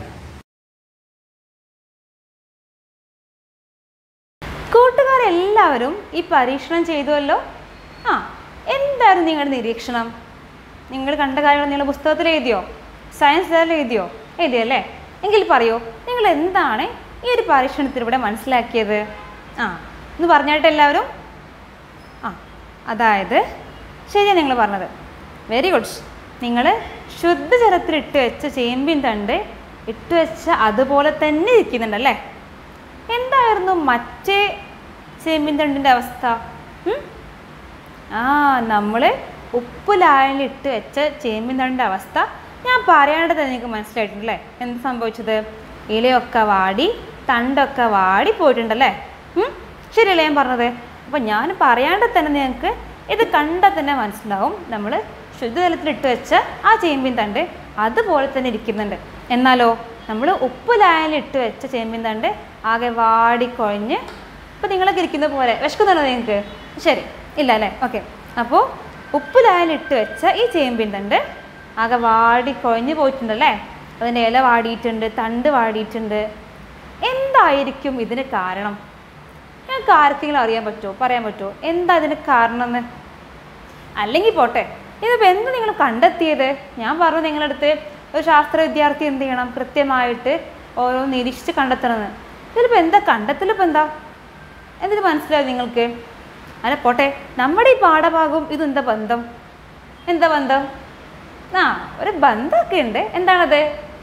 കൂട്ടുകാരെല്ലാവരും ഈ പരീക്ഷണം ചെയ്തുവല്ലോ ആ എന്തായിരുന്നു നിങ്ങളുടെ നിരീക്ഷണം നിങ്ങൾ കണ്ട കാര്യങ്ങൾ നിങ്ങളുടെ പുസ്തകത്തിൽ എഴുതിയോ സയൻസ് ഡയറിൽ എഴുതിയോ എഴുതിയല്ലേ എങ്കിൽ പറയൂ നിങ്ങൾ എന്താണ് ഈ ഒരു പരീക്ഷണത്തിലൂടെ മനസ്സിലാക്കിയത് ആ ഒന്ന് പറഞ്ഞായിട്ട് എല്ലാവരും ആ അതായത് ശരിയാണ് നിങ്ങൾ പറഞ്ഞത് വെരി ഗുഡ് നിങ്ങൾ ശുദ്ധജലത്തിൽ ഇട്ട് വെച്ച ചേമ്പിൻ തണ്ട് ഇട്ട് വെച്ച അതുപോലെ തന്നെ ഇരിക്കുന്നുണ്ടല്ലേ എന്തായിരുന്നു മറ്റേ ചേമ്പിൻ തണ്ടിൻ്റെ അവസ്ഥ ഉം? ആ നമ്മൾ ഉപ്പ് ലായനിൽ ഇട്ട് വെച്ച ചേമ്പിൻ തണ്ടിൻ്റെ അവസ്ഥ ഞാൻ പറയാണ്ട് തന്നെ നിങ്ങൾക്ക് മനസ്സിലായിട്ടുണ്ടല്ലേ എന്ത് സംഭവിച്ചത് ഇലയൊക്കെ വാടി തണ്ടൊക്കെ വാടി പോയിട്ടുണ്ടല്ലേ ഉം? ശരിയല്ലേ ഞാൻ പറഞ്ഞത് അപ്പം ഞാൻ പറയാണ്ട് തന്നെ നിങ്ങൾക്ക് ഇത് കണ്ടാൽ തന്നെ മനസ്സിലാവും നമ്മൾ ശുദ്ധജലത്തിൽ ഇട്ട് വെച്ച ആ ചേമ്പിൻ തണ്ട് അതുപോലെ തന്നെ ഇരിക്കുന്നുണ്ട് എന്നാലോ നമ്മൾ ഉപ്പ് ലായനിൽ ഇട്ട് വെച്ച ചേമ്പിൻ തണ്ട് ആകെ വാടിക്കൊഴഞ്ഞ് ഇപ്പം നിങ്ങളൊക്കെ ഇരിക്കുന്ന പോലെ വിശക്കുന്നുണ്ടോ നിങ്ങൾക്ക് ശരി ഇല്ല അല്ലേ ഓക്കെ അപ്പോൾ ഉപ്പ് ലായനിൽ ഇട്ട് വെച്ച ഈ ചേമ്പിൻ തണ്ട് ആകെ വാടിക്കൊഴഞ്ഞ് പോയിട്ടുണ്ടല്ലേ അതിൻ്റെ ഇല വാടിയിട്ടുണ്ട് തണ്ട് വാടിയിട്ടുണ്ട് എന്തായിരിക്കും ഇതിന് കാരണം ഞങ്ങൾക്ക് ആർക്കെങ്കിലും അറിയാൻ പറ്റുമോ പറയാൻ പറ്റുമോ എന്താ ഇതിന് കാരണം എന്ന് അല്ലെങ്കിൽ പോട്ടെ ഇതിപ്പോൾ എന്ത് നിങ്ങൾ കണ്ടെത്തിയത് ഞാൻ പറഞ്ഞു നിങ്ങളടുത്ത് ഒരു ശാസ്ത്ര വിദ്യാർത്ഥി എന്ത് ചെയ്യണം കൃത്യമായിട്ട് ഓരോ നിരീക്ഷിച്ച് കണ്ടെത്തണമെന്ന് ഇതിലിപ്പോൾ എന്താ കണ്ടെത്തലിപ്പോൾ എന്താ എന്തിന് മനസ്സിലായി നിങ്ങൾക്ക് അല്ല പോട്ടെ നമ്മുടെ ഈ പാഠഭാഗവും ഇതെന്താ ബന്ധം എന്താ ബന്ധം ആ ഒരു ബന്ധമൊക്കെ ഉണ്ട് എന്താണത്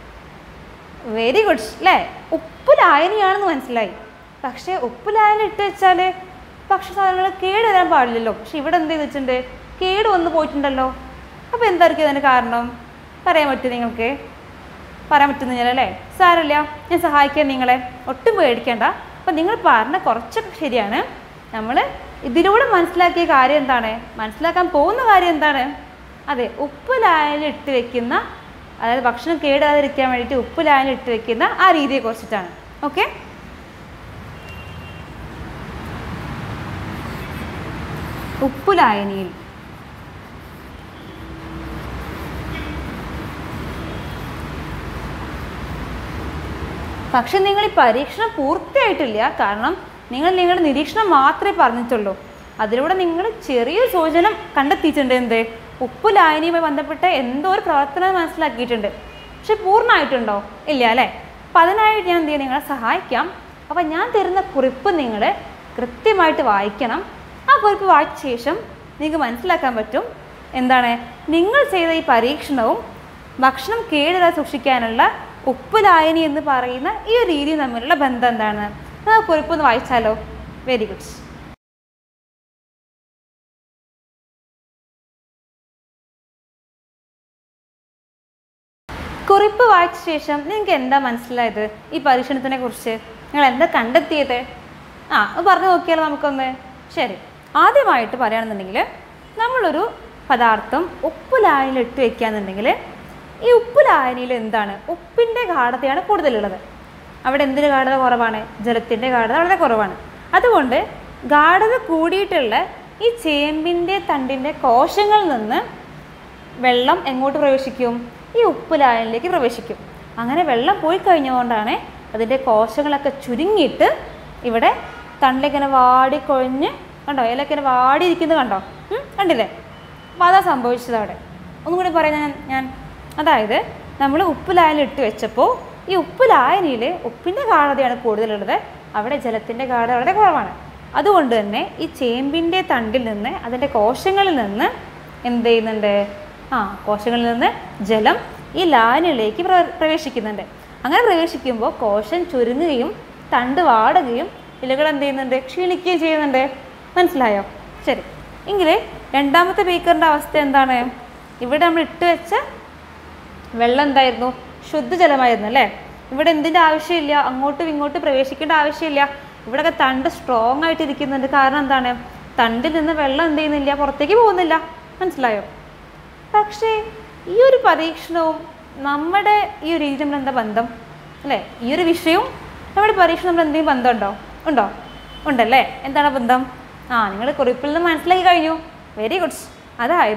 വെരി ഗുഡ് അല്ലേ ഉപ്പ് ലായനിയാണെന്ന് മനസ്സിലായി പക്ഷേ ഉപ്പ് ലായനി ഇട്ട് വെച്ചാൽ ഭക്ഷ്യസാധനങ്ങൾ കേട് വരാൻ പാടില്ലല്ലോ പക്ഷെ ഇവിടെ എന്ത് വെച്ചിട്ടുണ്ട് കേട് വന്ന് പോയിട്ടുണ്ടല്ലോ അപ്പോൾ എന്തായിരിക്കും അതിന് കാരണം പറയാൻ പറ്റും നിങ്ങൾക്ക് പറയാൻ പറ്റുന്നില്ലല്ലേ സാരമില്ല ഞാൻ സഹായിക്കാം നിങ്ങളെ ഒട്ടും പേടിക്കേണ്ട അപ്പം നിങ്ങൾ പറഞ്ഞ കുറച്ചൊക്കെ ശരിയാണ് നമ്മൾ ഇതിലൂടെ മനസ്സിലാക്കിയ കാര്യം എന്താണ് മനസ്സിലാക്കാൻ പോകുന്ന കാര്യം എന്താണ് അതെ ഉപ്പ് ലായനിൽ ഇട്ട് വെക്കുന്ന അതായത് ഭക്ഷണം കേടാതിരിക്കാൻ വേണ്ടിയിട്ട് ഉപ്പ് ലായനിൽ ഇട്ട് വെക്കുന്ന ആ രീതിയെ കുറിച്ചിട്ടാണ് ഓക്കെ ഉപ്പ് ലായനിയിൽ പക്ഷെ നിങ്ങൾ ഈ പരീക്ഷണം പൂർത്തിയായിട്ടില്ല കാരണം നിങ്ങൾ നിങ്ങളുടെ നിരീക്ഷണം മാത്രമേ പറഞ്ഞിട്ടുള്ളൂ അതിലൂടെ നിങ്ങൾ ചെറിയൊരു സൂചന കണ്ടെത്തിയിട്ടുണ്ട് എന്ത് ഉപ്പ് ലായനിയുമായി ബന്ധപ്പെട്ട എന്തോ ഒരു പ്രവർത്തനം മനസ്സിലാക്കിയിട്ടുണ്ട് പക്ഷെ പൂർണ്ണമായിട്ടുണ്ടോ ഇല്ല അല്ലേ അപ്പം അതിനായിട്ട് ഞാൻ എന്ത് ചെയ്യാം നിങ്ങളെ സഹായിക്കാം അപ്പം ഞാൻ തരുന്ന കുറിപ്പ് നിങ്ങൾ കൃത്യമായിട്ട് വായിക്കണം ആ കുറിപ്പ് വായിച്ച ശേഷം നിങ്ങൾക്ക് മനസ്സിലാക്കാൻ പറ്റും എന്താണ് നിങ്ങൾ ചെയ്ത ഈ പരീക്ഷണവും ഭക്ഷണം കേടില്ലാതെ സൂക്ഷിക്കാനുള്ള ഉപ്പ് ലായനി എന്ന് പറയുന്ന ഈ ഒരു രീതിയും തമ്മിലുള്ള ബന്ധം എന്താണ് ആ കുറിപ്പൊന്ന് വായിച്ചാലോ വെരി ഗുഡ് കുറിപ്പ് വായിച്ച ശേഷം നിങ്ങൾക്ക് എന്താ മനസ്സിലായത് ഈ പരീക്ഷണത്തിനെ കുറിച്ച് നിങ്ങൾ എന്താ കണ്ടെത്തിയത് ആ ഒന്ന് പറഞ്ഞു നോക്കിയാലോ നമുക്കൊന്ന് ശരി ആദ്യമായിട്ട് പറയുകയാണെന്നുണ്ടെങ്കിൽ നമ്മളൊരു പദാർത്ഥം ഉപ്പ് ലായനിയിൽ ഇട്ട് വെക്കുകയാണെന്നുണ്ടെങ്കിൽ ഈ ഉപ്പ് ലായനിയിൽ എന്താണ് ഉപ്പിൻ്റെ ഗാഠതയാണ് കൂടുതലുള്ളത് അവിടെ എന്തിന് ഗാഠത കുറവാണ് ജലത്തിൻ്റെ ഗാഠത വളരെ കുറവാണ് അതുകൊണ്ട് ഗാഠത കൂടിയിട്ടുള്ള ഈ ചേമ്പിൻ്റെ തണ്ടിൻ്റെ കോശങ്ങളിൽ നിന്ന് വെള്ളം എങ്ങോട്ട് പ്രവേശിക്കും ഈ ഉപ്പ് ലായനിലേക്ക് പ്രവേശിക്കും അങ്ങനെ വെള്ളം പോയി കഴിഞ്ഞുകൊണ്ടാണ് അതിൻ്റെ കോശങ്ങളൊക്കെ ചുരുങ്ങിയിട്ട് ഇവിടെ തണ്ടിലിങ്ങനെ വാടിക്കൊഴിഞ്ഞ് കണ്ടോ ഇലയൊക്കെ ഇങ്ങനെ വാടിയിരിക്കുന്നത് കണ്ടോ ഉം, കണ്ടില്ലേ അപ്പോൾ അതാ സംഭവിച്ചത് അവിടെ ഒന്നും കൂടി പറയാം ഞാൻ ഞാൻ അതായത് നമ്മൾ ഉപ്പ് ലായനിൽ ഇട്ട് വെച്ചപ്പോൾ ഈ ഉപ്പ് ലായനിയിൽ ഉപ്പിൻ്റെ ഗാഠതയാണ് കൂടുതലുള്ളത് അവിടെ ജലത്തിൻ്റെ ഗാഠത വളരെ കുറവാണ് അതുകൊണ്ട് തന്നെ ഈ ചേമ്പിൻ്റെ തണ്ടിൽ നിന്ന് അതിൻ്റെ കോശങ്ങളിൽ നിന്ന് എന്ത് ചെയ്യുന്നുണ്ട് ആ കോശങ്ങളിൽ നിന്ന് ജലം ഈ ലായനിലേക്ക് പ്ര- പ്രവേശിക്കുന്നുണ്ട് അങ്ങനെ പ്രവേശിക്കുമ്പോൾ കോശം ചുരുങ്ങുകയും തണ്ട് വാടുകയും ഇലകൾ എന്ത് ചെയ്യുന്നുണ്ട് ക്ഷീണിക്കുകയും ചെയ്യുന്നുണ്ട് മനസ്സിലായോ ശരി എങ്കിൽ രണ്ടാമത്തെ ബീക്കറിൻ്റെ അവസ്ഥ എന്താണ് ഇവിടെ നമ്മൾ ഇട്ട് വെച്ച വെള്ളം എന്തായിരുന്നു ശുദ്ധജലമായിരുന്നു അല്ലേ ഇവിടെ എന്തിൻ്റെ ആവശ്യമില്ല അങ്ങോട്ടും ഇങ്ങോട്ടും പ്രവേശിക്കേണ്ട ആവശ്യമില്ല ഇവിടെയൊക്കെ തണ്ട് സ്ട്രോങ് ആയിട്ട് ഇരിക്കുന്നുണ്ട് കാരണം എന്താണ് തണ്ടിൽ നിന്ന് വെള്ളം എന്ത് ചെയ്യുന്നില്ല പുറത്തേക്ക് പോകുന്നില്ല മനസ്സിലായോ പക്ഷേ ഈ ഒരു പരീക്ഷണവും നമ്മുടെ ഈ ഒരു രീതി തമ്മിൽ എന്താ ബന്ധം അല്ലേ ഈ ഒരു വിഷയവും നമ്മുടെ പരീക്ഷണം തമ്മിൽ എന്തെങ്കിലും ബന്ധമുണ്ടോ ഉണ്ടോ ഉണ്ടല്ലേ എന്താണ് ബന്ധം ആ നിങ്ങൾ കുറിപ്പിൽ നിന്ന് മനസ്സിലാക്കി കഴിഞ്ഞു വെരി ഗുഡ് അതായത്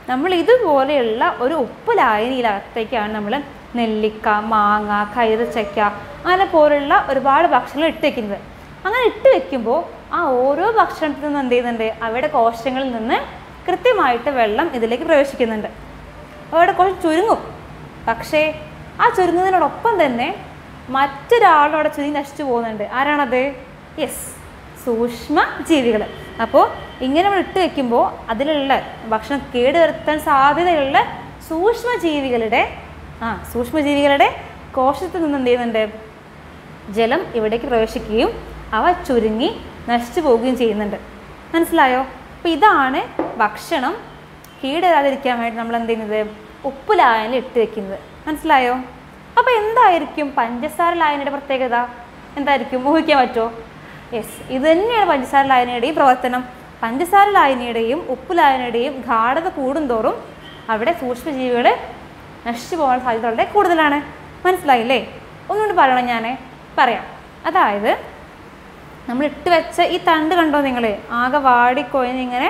നമ്മൾ ഇതുപോലെയുള്ള ഒരു ഉപ്പ് ലായനിയിലകത്തേക്കാണ് നമ്മൾ നെല്ലിക്ക മാങ്ങ കൈതച്ചക്ക അങ്ങനെ പോലുള്ള ഒരുപാട് ഭക്ഷണങ്ങൾ ഇട്ട് വെക്കുന്നത് അങ്ങനെ ഇട്ട് വെക്കുമ്പോൾ ആ ഓരോ ഭക്ഷണത്തിൽ നിന്ന് എന്ത് ചെയ്യുന്നുണ്ട് അവയുടെ കോശങ്ങളിൽ നിന്ന് കൃത്യമായിട്ട് വെള്ളം ഇതിലേക്ക് പ്രവേശിക്കുന്നുണ്ട് അവിടെ കുറച്ച് ചുരുങ്ങും പക്ഷേ ആ ചുരുങ്ങുന്നതിനോടൊപ്പം തന്നെ മറ്റൊരാളും അവിടെ ചുരുങ്ങി നശിച്ചു പോകുന്നുണ്ട് ആരാണത് യെസ് സൂക്ഷ്മ ജീവികൾ അപ്പോൾ ഇങ്ങനെ നമ്മൾ ഇട്ട് വെക്കുമ്പോൾ അതിലുള്ള ഭക്ഷണം കേടുവരുത്താൻ സാധ്യതയുള്ള സൂക്ഷ്മ ജീവികളുടെ ആ സൂക്ഷ്മ ജീവികളുടെ കോശത്തിൽ നിന്ന് എന്ത് ചെയ്യുന്നുണ്ട് ജലം ഇവിടേക്ക് പ്രവേശിക്കുകയും അവ ചുരുങ്ങി നശിച്ചു പോവുകയും ചെയ്യുന്നുണ്ട് മനസ്സിലായോ അപ്പോൾ ഇതാണ് ഭക്ഷണം കീടരാതിരിക്കാൻ വേണ്ടി നമ്മൾ എന്ത് ചെയ്യുന്നത് ഉപ്പ് ലായനിൽ ഇട്ട് വെക്കുന്നത് മനസ്സിലായോ അപ്പോൾ എന്തായിരിക്കും പഞ്ചസാര ലായനിയുടെ പ്രത്യേകത എന്തായിരിക്കും ഊഹിക്കാൻ പറ്റുമോ യെസ് ഇത് തന്നെയാണ് പഞ്ചസാര ലായനിയുടെയും പ്രവർത്തനം പഞ്ചസാര ലായനിയുടെയും ഉപ്പ് ലായനിയുടെയും ഗാഠത കൂടുന്തോറും അവിടെ സൂക്ഷ്മജീവികൾ നശിച്ചു പോകാൻ സാധ്യത വളരെ കൂടുതലാണ് മനസ്സിലായില്ലേ ഒന്നുകൂടി പറയണം ഞാൻ പറയാം അതായത് നമ്മൾ ഇട്ട് വെച്ച ഈ തണ്ട് കണ്ടോ നിങ്ങൾ ആകെ വാടിക്കൊഴിഞ്ഞ് ഇങ്ങനെ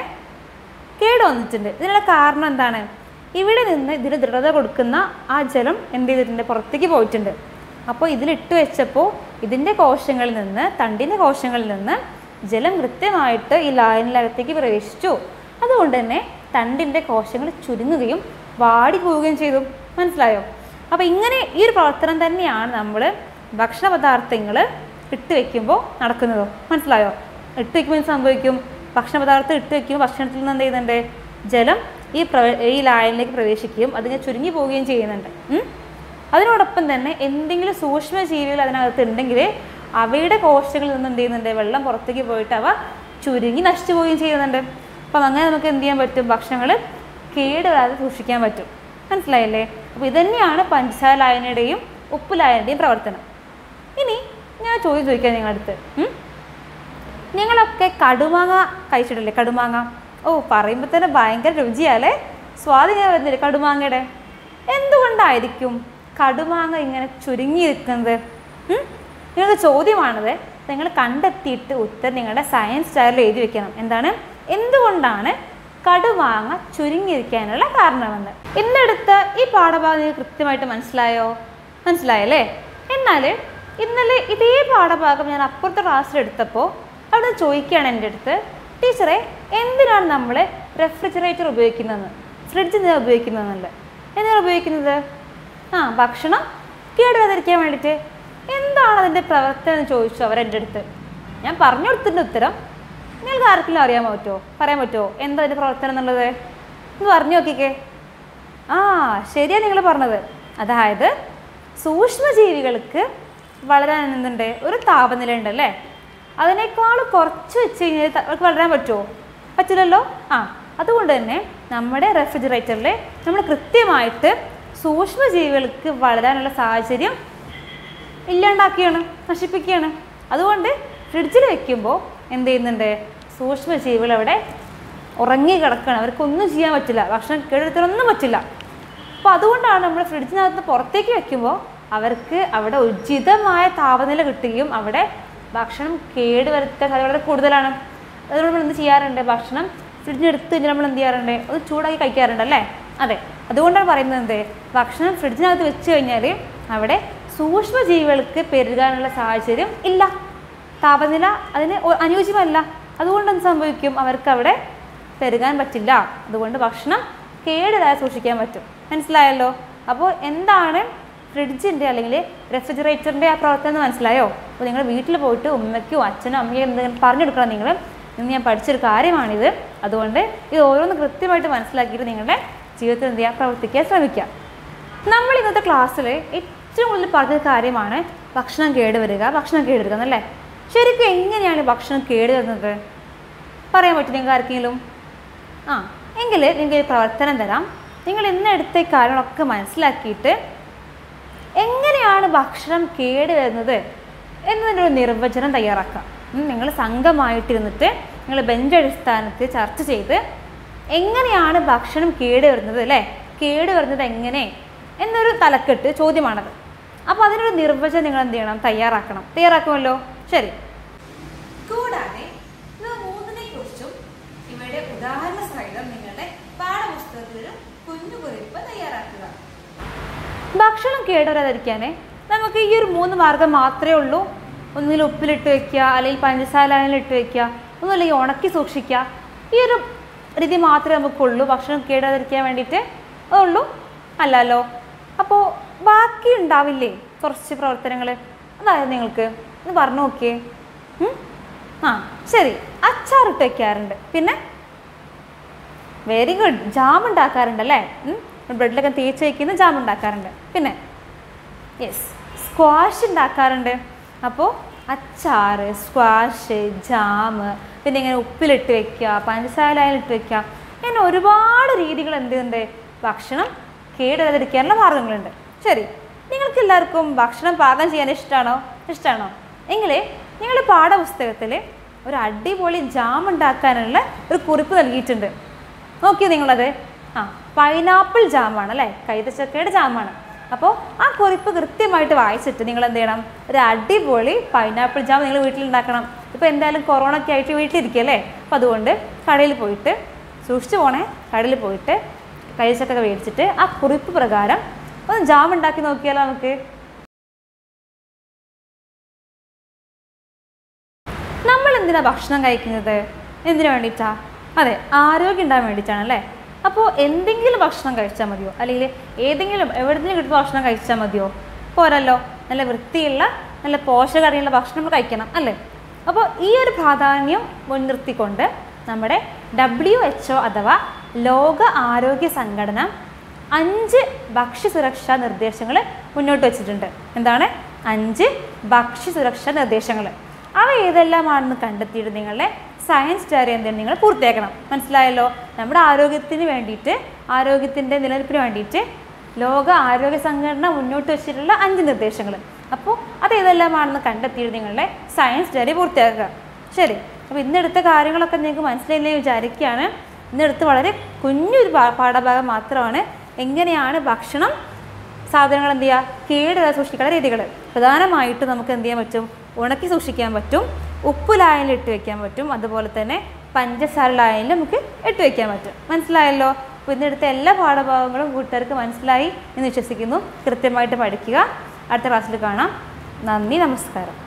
കേട് വന്നിട്ടുണ്ട് ഇതിനുള്ള കാരണം എന്താണ് ഇവിടെ നിന്ന് ഇതിന് ദൃഢത കൊടുക്കുന്ന ആ ജലം എന്ത് ചെയ്തിട്ടുണ്ട് പുറത്തേക്ക് പോയിട്ടുണ്ട് അപ്പോൾ ഇതിലിട്ട് വെച്ചപ്പോൾ ഇതിൻ്റെ കോശങ്ങളിൽ നിന്ന് തണ്ടിൻ്റെ കോശങ്ങളിൽ നിന്ന് ജലം കൃത്യമായിട്ട് ഈ ലായനിലകത്തേക്ക് പ്രവേശിച്ചു അതുകൊണ്ട് തന്നെ തണ്ടിൻ്റെ കോശങ്ങൾ ചുരുങ്ങുകയും വാടി പോവുകയും ചെയ്തു മനസ്സിലായോ അപ്പോൾ ഇങ്ങനെ ഈ ഒരു പ്രവർത്തനം തന്നെയാണ് നമ്മൾ ഭക്ഷണ പദാർത്ഥങ്ങൾ ഇട്ട് വെക്കുമ്പോൾ നടക്കുന്നത് മനസ്സിലായോ ഇട്ട് വെക്കുമ്പോൾ എന്ത് സംഭവിക്കും ഭക്ഷണ പദാർത്ഥം ഇട്ട് വെക്കുമ്പോൾ ഭക്ഷണത്തിൽ നിന്ന് എന്ത് ചെയ്യുന്നുണ്ട് ജലം ഈ പ്രവ ഈ ലായനിലേക്ക് പ്രവേശിക്കുകയും അതിനെ ചുരുങ്ങി പോവുകയും ചെയ്യുന്നുണ്ട് ഉം? അതിനോടൊപ്പം തന്നെ എന്തെങ്കിലും സൂക്ഷ്മ ജീവികൾ അതിനകത്ത് ഉണ്ടെങ്കിൽ അവയുടെ കോശങ്ങളിൽ നിന്ന് എന്ത് ചെയ്യുന്നുണ്ട് വെള്ളം പുറത്തേക്ക് പോയിട്ട് അവ ചുരുങ്ങി നശിച്ചു പോവുകയും ചെയ്യുന്നുണ്ട് അപ്പം അങ്ങനെ നമുക്ക് എന്ത് ചെയ്യാൻ പറ്റും ഭക്ഷണങ്ങൾ കേടുവരാതെ സൂക്ഷിക്കാൻ പറ്റും മനസ്സിലായില്ലേ അപ്പോൾ ഇതുതന്നെയാണ് പഞ്ചസാര ലായനിയുടെയും ഉപ്പ് ലായനിയുടെയും പ്രവർത്തനം ഇനി ഞാൻ ചോദ്യം ചോദിക്കാം നിങ്ങളുടെ അടുത്ത് ഉം? നിങ്ങളൊക്കെ കടുമാങ്ങ കഴിച്ചിട്ടില്ലേ കടുമാങ്ങ ഓ പറയുമ്പോൾ തന്നെ ഭയങ്കര രുചിയാലേ സ്വാധീനം വരുന്നില്ലേ കടുമാങ്ങയുടെ എന്തുകൊണ്ടായിരിക്കും കടുമാങ്ങ ഇങ്ങനെ ചുരുങ്ങി നിൽക്കുന്നത് ഉം? നിങ്ങൾക്ക് ചോദ്യമാണത് നിങ്ങൾ കണ്ടെത്തിയിട്ട് ഉത്തരം നിങ്ങളുടെ സയൻസ് സ്റ്റൈലിൽ എഴുതി വെക്കണം എന്താണ് എന്തുകൊണ്ടാണ് കടുമാങ്ങ ചുരുങ്ങിയിരിക്കാനുള്ള കാരണമെന്ന് ഇന്നെടുത്ത് ഈ പാഠഭാഗം നിങ്ങൾക്ക് കൃത്യമായിട്ട് മനസ്സിലായോ മനസ്സിലായല്ലേ എന്നാൽ ഇന്നലെ ഇതേ പാഠഭാഗം ഞാൻ അപ്പുറത്തെ ക്ലാസ്സിൽ എടുത്തപ്പോൾ അവിടെ ചോദിക്കുകയാണ് എൻ്റെ അടുത്ത് ടീച്ചറെ എന്തിനാണ് നമ്മൾ റെഫ്രിജറേറ്റർ ഉപയോഗിക്കുന്നതെന്ന് ഫ്രിഡ്ജ് എന്തിനാണ് ഉപയോഗിക്കുന്നതെന്നല്ല എന്തിനാണ് ഉപയോഗിക്കുന്നത് ആ ഭക്ഷണം കേടുവരാതിരിക്കാൻ വേണ്ടിയിട്ട് എന്താണ് അതിൻ്റെ പ്രവർത്തനം എന്ന് ചോദിച്ചു അവരെൻ്റെ അടുത്ത് ഞാൻ പറഞ്ഞു കൊടുത്തിൻ്റെ ഉത്തരം നിങ്ങൾക്ക് ആർക്കെങ്കിലും അറിയാൻ പറ്റുമോ പറയാൻ പറ്റുമോ എന്താ അതിൻ്റെ പ്രവർത്തനം എന്നുള്ളത് ഒന്ന് പറഞ്ഞു നോക്കിക്കേ ആ ശരിയാ നിങ്ങൾ പറഞ്ഞത് അതായത് സൂക്ഷ്മജീവികൾക്ക് വളരാൻ എന്തുണ്ട് ഒരു താപനില ഉണ്ട് അല്ലേ അതിനേക്കാൾ കുറച്ച് വെച്ച് കഴിഞ്ഞാൽ ത- അവർക്ക് വളരാൻ പറ്റുമോ പറ്റില്ലല്ലോ ആ അതുകൊണ്ട് തന്നെ നമ്മുടെ റെഫ്രിജറേറ്ററിൽ നമ്മൾ കൃത്യമായിട്ട് സൂക്ഷ്മജീവികൾക്ക് വളരാനുള്ള സാഹചര്യം ഇല്ലാണ്ടാക്കുകയാണ് നശിപ്പിക്കുകയാണ് അതുകൊണ്ട് ഫ്രിഡ്ജിൽ വെക്കുമ്പോൾ എന്ത് ചെയ്യുന്നുണ്ട് സൂക്ഷ്മജീവികൾ അവിടെ ഉറങ്ങി കിടക്കുകയാണ് അവർക്കൊന്നും ചെയ്യാൻ പറ്റില്ല ഭക്ഷണം കേടെടുത്താലൊന്നും പറ്റില്ല അപ്പോൾ അതുകൊണ്ടാണ് നമ്മൾ ഫ്രിഡ്ജിനകത്ത് പുറത്തേക്ക് വെക്കുമ്പോൾ അവർക്ക് അവിടെ ഉചിതമായ താപനില കിട്ടുകയും അവിടെ ഭക്ഷണം കേടുവരുത്താൻ സാധ്യത വളരെ കൂടുതലാണ് അതുകൊണ്ട് നമ്മൾ എന്ത് ചെയ്യാറുണ്ട് ഭക്ഷണം ഫ്രിഡ്ജിനെടുത്ത് കഴിഞ്ഞാൽ നമ്മൾ എന്ത് ചെയ്യാറുണ്ട് ഒന്ന് ചൂടാക്കി കഴിക്കാറുണ്ട് അല്ലേ അതെ അതുകൊണ്ടാണ് പറയുന്നത് എന്ത് ഭക്ഷണം ഫ്രിഡ്ജിനകത്ത് വെച്ച് കഴിഞ്ഞാൽ അവിടെ സൂക്ഷ്മജീവികൾക്ക് പെരുകാനുള്ള സാഹചര്യം ഇല്ല താപനില അതിന് ഒ- അനുയോജ്യമല്ല അതുകൊണ്ട് എന്ത് സംഭവിക്കും അവർക്ക് അവിടെ പെരുകാൻ പറ്റില്ല അതുകൊണ്ട് ഭക്ഷണം കേടില്ലാതെ സൂക്ഷിക്കാൻ പറ്റും മനസ്സിലായല്ലോ അപ്പോൾ എന്താണ് ഫ്രിഡ്ജിൻ്റെ അല്ലെങ്കിൽ റെഫ്രിജറേറ്ററിൻ്റെ ആ പ്രവർത്തനം എന്ന് മനസ്സിലായോ അപ്പോൾ നിങ്ങൾ വീട്ടിൽ പോയിട്ട് ഉമ്മയ്ക്കോ അച്ഛനോ അമ്മയോ എന്തെങ്കിലും പറഞ്ഞു കൊടുക്കണം നിങ്ങൾ ഇന്ന് ഞാൻ പഠിച്ചൊരു കാര്യമാണിത് അതുകൊണ്ട് ഇത് ഓരോന്ന് കൃത്യമായിട്ട് മനസ്സിലാക്കിയിട്ട് നിങ്ങളുടെ ജീവിതത്തിൽ എന്ത് ചെയ്യുക പ്രവർത്തിക്കാൻ ശ്രമിക്കുക നമ്മൾ ഇന്നത്തെ ക്ലാസ്സിൽ ഏറ്റവും കൂടുതൽ പറഞ്ഞ കാര്യമാണ് ഭക്ഷണം കേടുവരിക ഭക്ഷണം കേടുവരിക എന്നല്ലേ ശരിക്കും എങ്ങനെയാണ് ഭക്ഷണം കേടുവരുന്നത് പറയാൻ പറ്റും നിങ്ങൾക്ക് ആർക്കെങ്കിലും ആ എങ്കിൽ നിങ്ങൾക്ക് ഒരു പ്രവർത്തനം തരാം നിങ്ങൾ ഇന്ന് എടുത്ത ഈ കാര്യങ്ങളൊക്കെ മനസ്സിലാക്കിയിട്ട് എങ്ങനെയാണ് ഭക്ഷണം കേടുവരുന്നത് എന്നതിൻ്റെ ഒരു നിർവചനം തയ്യാറാക്കാം നിങ്ങൾ സംഘമായിട്ടിരുന്നിട്ട് നിങ്ങൾ ബെഞ്ച് അടിസ്ഥാനത്തിൽ ചർച്ച ചെയ്ത് എങ്ങനെയാണ് ഭക്ഷണം കേടുവരുന്നത് അല്ലേ കേടുവരുന്നത് എങ്ങനെ എന്നൊരു തലക്കെട്ട് ചോദ്യമാണത് അപ്പോൾ അതിനൊരു നിർവചനം നിങ്ങൾ എന്ത് ചെയ്യണം തയ്യാറാക്കണം തയ്യാറാക്കുമല്ലോ ശരി കൂടാതെ ഇവ മൂന്നിനെ കുറിച്ചും ഇവയുടെ ഉദാഹരണ സഹിതം നിങ്ങളുടെ പാഠപുസ്തകത്തിൽ ഒരു ഭക്ഷണം കേടുവരാതിരിക്കാൻ നമുക്ക് ഈ ഒരു മൂന്ന് മാർഗം മാത്രമേ ഉള്ളൂ ഒന്നുകിൽ ഉപ്പിലിട്ട് വെക്കുക അല്ലെങ്കിൽ പഞ്ചസാരയിൽ ഇട്ട് വെക്കുക ഒന്നുമില്ലെങ്കിൽ ഉണക്കി സൂക്ഷിക്കുക ഈ ഒരു രീതി മാത്രമേ നമുക്കുള്ളൂ ഭക്ഷണം കേടാതിരിക്കാൻ വേണ്ടിയിട്ട് അതുള്ളൂ അല്ലല്ലോ അപ്പോൾ ബാക്കി ഉണ്ടാവില്ലേ കുറച്ച് പ്രവർത്തനങ്ങൾ അതായത് നിങ്ങൾക്ക് ഒന്ന് പറഞ്ഞു നോക്കിയേ ഉം? ആ ശരി അച്ചാറിട്ട് വെക്കാറുണ്ട് പിന്നെ വെരി ഗുഡ് ജാം ഉണ്ടാക്കാറുണ്ട് അല്ലേ ബ്രെഡിലൊക്കെ തേച്ച് വയ്ക്കുന്ന ജാം ഉണ്ടാക്കാറുണ്ട് പിന്നെ യെസ് സ്ക്വാഷ് ഉണ്ടാക്കാറുണ്ട് അപ്പോൾ അച്ചാറ് സ്ക്വാഷ് ജാം പിന്നെ ഇങ്ങനെ ഉപ്പിലിട്ട് വെക്കുക പഞ്ചസാരയിലിട്ട് വെക്കുക ഇങ്ങനെ ഒരുപാട് രീതികൾ എന്തുണ്ട് ഭക്ഷണം കേടുവരാതിരിക്കാനുള്ള മാർഗങ്ങളുണ്ട് ശരി നിങ്ങൾക്ക് എല്ലാവർക്കും ഭക്ഷണം പാകം ചെയ്യാൻ ഇഷ്ടമാണോ ഇഷ്ടമാണോ എങ്കിൽ നിങ്ങൾ പാഠപുസ്തകത്തിൽ ഒരു അടിപൊളി ജാം ഉണ്ടാക്കാനുള്ള ഒരു കുറിപ്പ് നൽകിയിട്ടുണ്ട് നോക്കിയോ നിങ്ങളത് ആ പൈനാപ്പിൾ ജാമാണ് അല്ലേ കൈതച്ചക്കയുടെ ജാമാണ് അപ്പോൾ ആ കുറിപ്പ് കൃത്യമായിട്ട് വായിച്ചിട്ട് നിങ്ങൾ എന്ത് ചെയ്യണം ഒരു അടിപൊളി പൈനാപ്പിൾ ജാം നിങ്ങൾ വീട്ടിൽ ഉണ്ടാക്കണം ഇപ്പോൾ എന്തായാലും കൊറോണ ഒക്കെ ആയിട്ട് വീട്ടിലിരിക്കുകയല്ലേ അപ്പോൾ അതുകൊണ്ട് കടയിൽ പോയിട്ട് സൂക്ഷിച്ചു പോണേ കടയിൽ പോയിട്ട് കൈതച്ചക്ക മേടിച്ചിട്ട് ആ കുറിപ്പ് പ്രകാരം ഒന്ന് ജാം ഉണ്ടാക്കി നോക്കിയാലോ നമുക്ക് നമ്മൾ എന്തിനാ ഭക്ഷണം കഴിക്കുന്നത് എന്തിനു വേണ്ടിയിട്ടാ അതെ ആരോഗ്യം ഉണ്ടാകാൻ വേണ്ടിയിട്ടാണ് അല്ലേ അപ്പോൾ എന്തെങ്കിലും ഭക്ഷണം കഴിച്ചാൽ മതിയോ അല്ലെങ്കിൽ ഏതെങ്കിലും എവിടെയെങ്കിലും കിട്ടുന്ന ഭക്ഷണം കഴിച്ചാൽ മതിയോ പോരല്ലോ നല്ല വൃത്തിയുള്ള നല്ല പോഷകറിയുള്ള ഭക്ഷണം നമ്മൾ കഴിക്കണം അല്ലേ അപ്പോൾ ഈ ഒരു പ്രാധാന്യം മുൻനിർത്തിക്കൊണ്ട് നമ്മുടെ ഡബ്ല്യു എച്ച് ഒ അഥവാ ലോക ആരോഗ്യ സംഘടന അഞ്ച് ഭക്ഷ്യസുരക്ഷാ നിർദ്ദേശങ്ങൾ മുന്നോട്ട് വെച്ചിട്ടുണ്ട് എന്താണ് അഞ്ച് ഭക്ഷ്യസുരക്ഷാ നിർദ്ദേശങ്ങൾ അവ ഏതെല്ലാമാണെന്ന് കണ്ടെത്തിയിട്ട് നിങ്ങളുടെ സയൻസ് ഡയറി എന്തെങ്കിലും നിങ്ങൾ പൂർത്തിയാക്കണം മനസ്സിലായല്ലോ നമ്മുടെ ആരോഗ്യത്തിന് വേണ്ടിയിട്ട് ആരോഗ്യത്തിൻ്റെ നിലനിൽപ്പിന് വേണ്ടിയിട്ട് ലോക ആരോഗ്യ സംഘടന മുന്നോട്ട് വെച്ചിട്ടുള്ള അഞ്ച് നിർദ്ദേശങ്ങൾ അപ്പോൾ അത് ഏതെല്ലാമാണെന്ന് കണ്ടെത്തിയിട്ട് നിങ്ങളുടെ സയൻസ് ഡയറി പൂർത്തിയാക്കുക ശരി അപ്പോൾ ഇന്നെടുത്ത കാര്യങ്ങളൊക്കെ നിങ്ങൾക്ക് മനസ്സിലായില്ലേ വിചാരിക്കുകയാണ് ഇന്നെടുത്ത് വളരെ കുഞ്ഞൊരു പാ- പാഠഭാഗം മാത്രമാണ് എങ്ങനെയാണ് ഭക്ഷണം സാധനങ്ങൾ എന്ത് ചെയ്യുക കേടുവരാതെ സൂക്ഷിക്കേണ്ട രീതികൾ പ്രധാനമായിട്ടും നമുക്ക് എന്ത് ചെയ്യാൻ പറ്റും ഉണക്കി സൂക്ഷിക്കാൻ പറ്റും ഉപ്പ് ലായനിൽ ഇട്ട് വെക്കാൻ പറ്റും അതുപോലെ തന്നെ പഞ്ചസാര ലായനിൽ നമുക്ക് ഇട്ട് വെക്കാൻ പറ്റും മനസ്സിലായല്ലോ അപ്പോൾ ഇന്നെടുത്ത എല്ലാ പാഠഭാഗങ്ങളും കൂട്ടുകാർക്ക് മനസ്സിലായി എന്ന് വിശ്വസിക്കുന്നു കൃത്യമായിട്ട് പഠിക്കുക അടുത്ത ക്ലാസ്സിൽ കാണാം നന്ദി നമസ്കാരം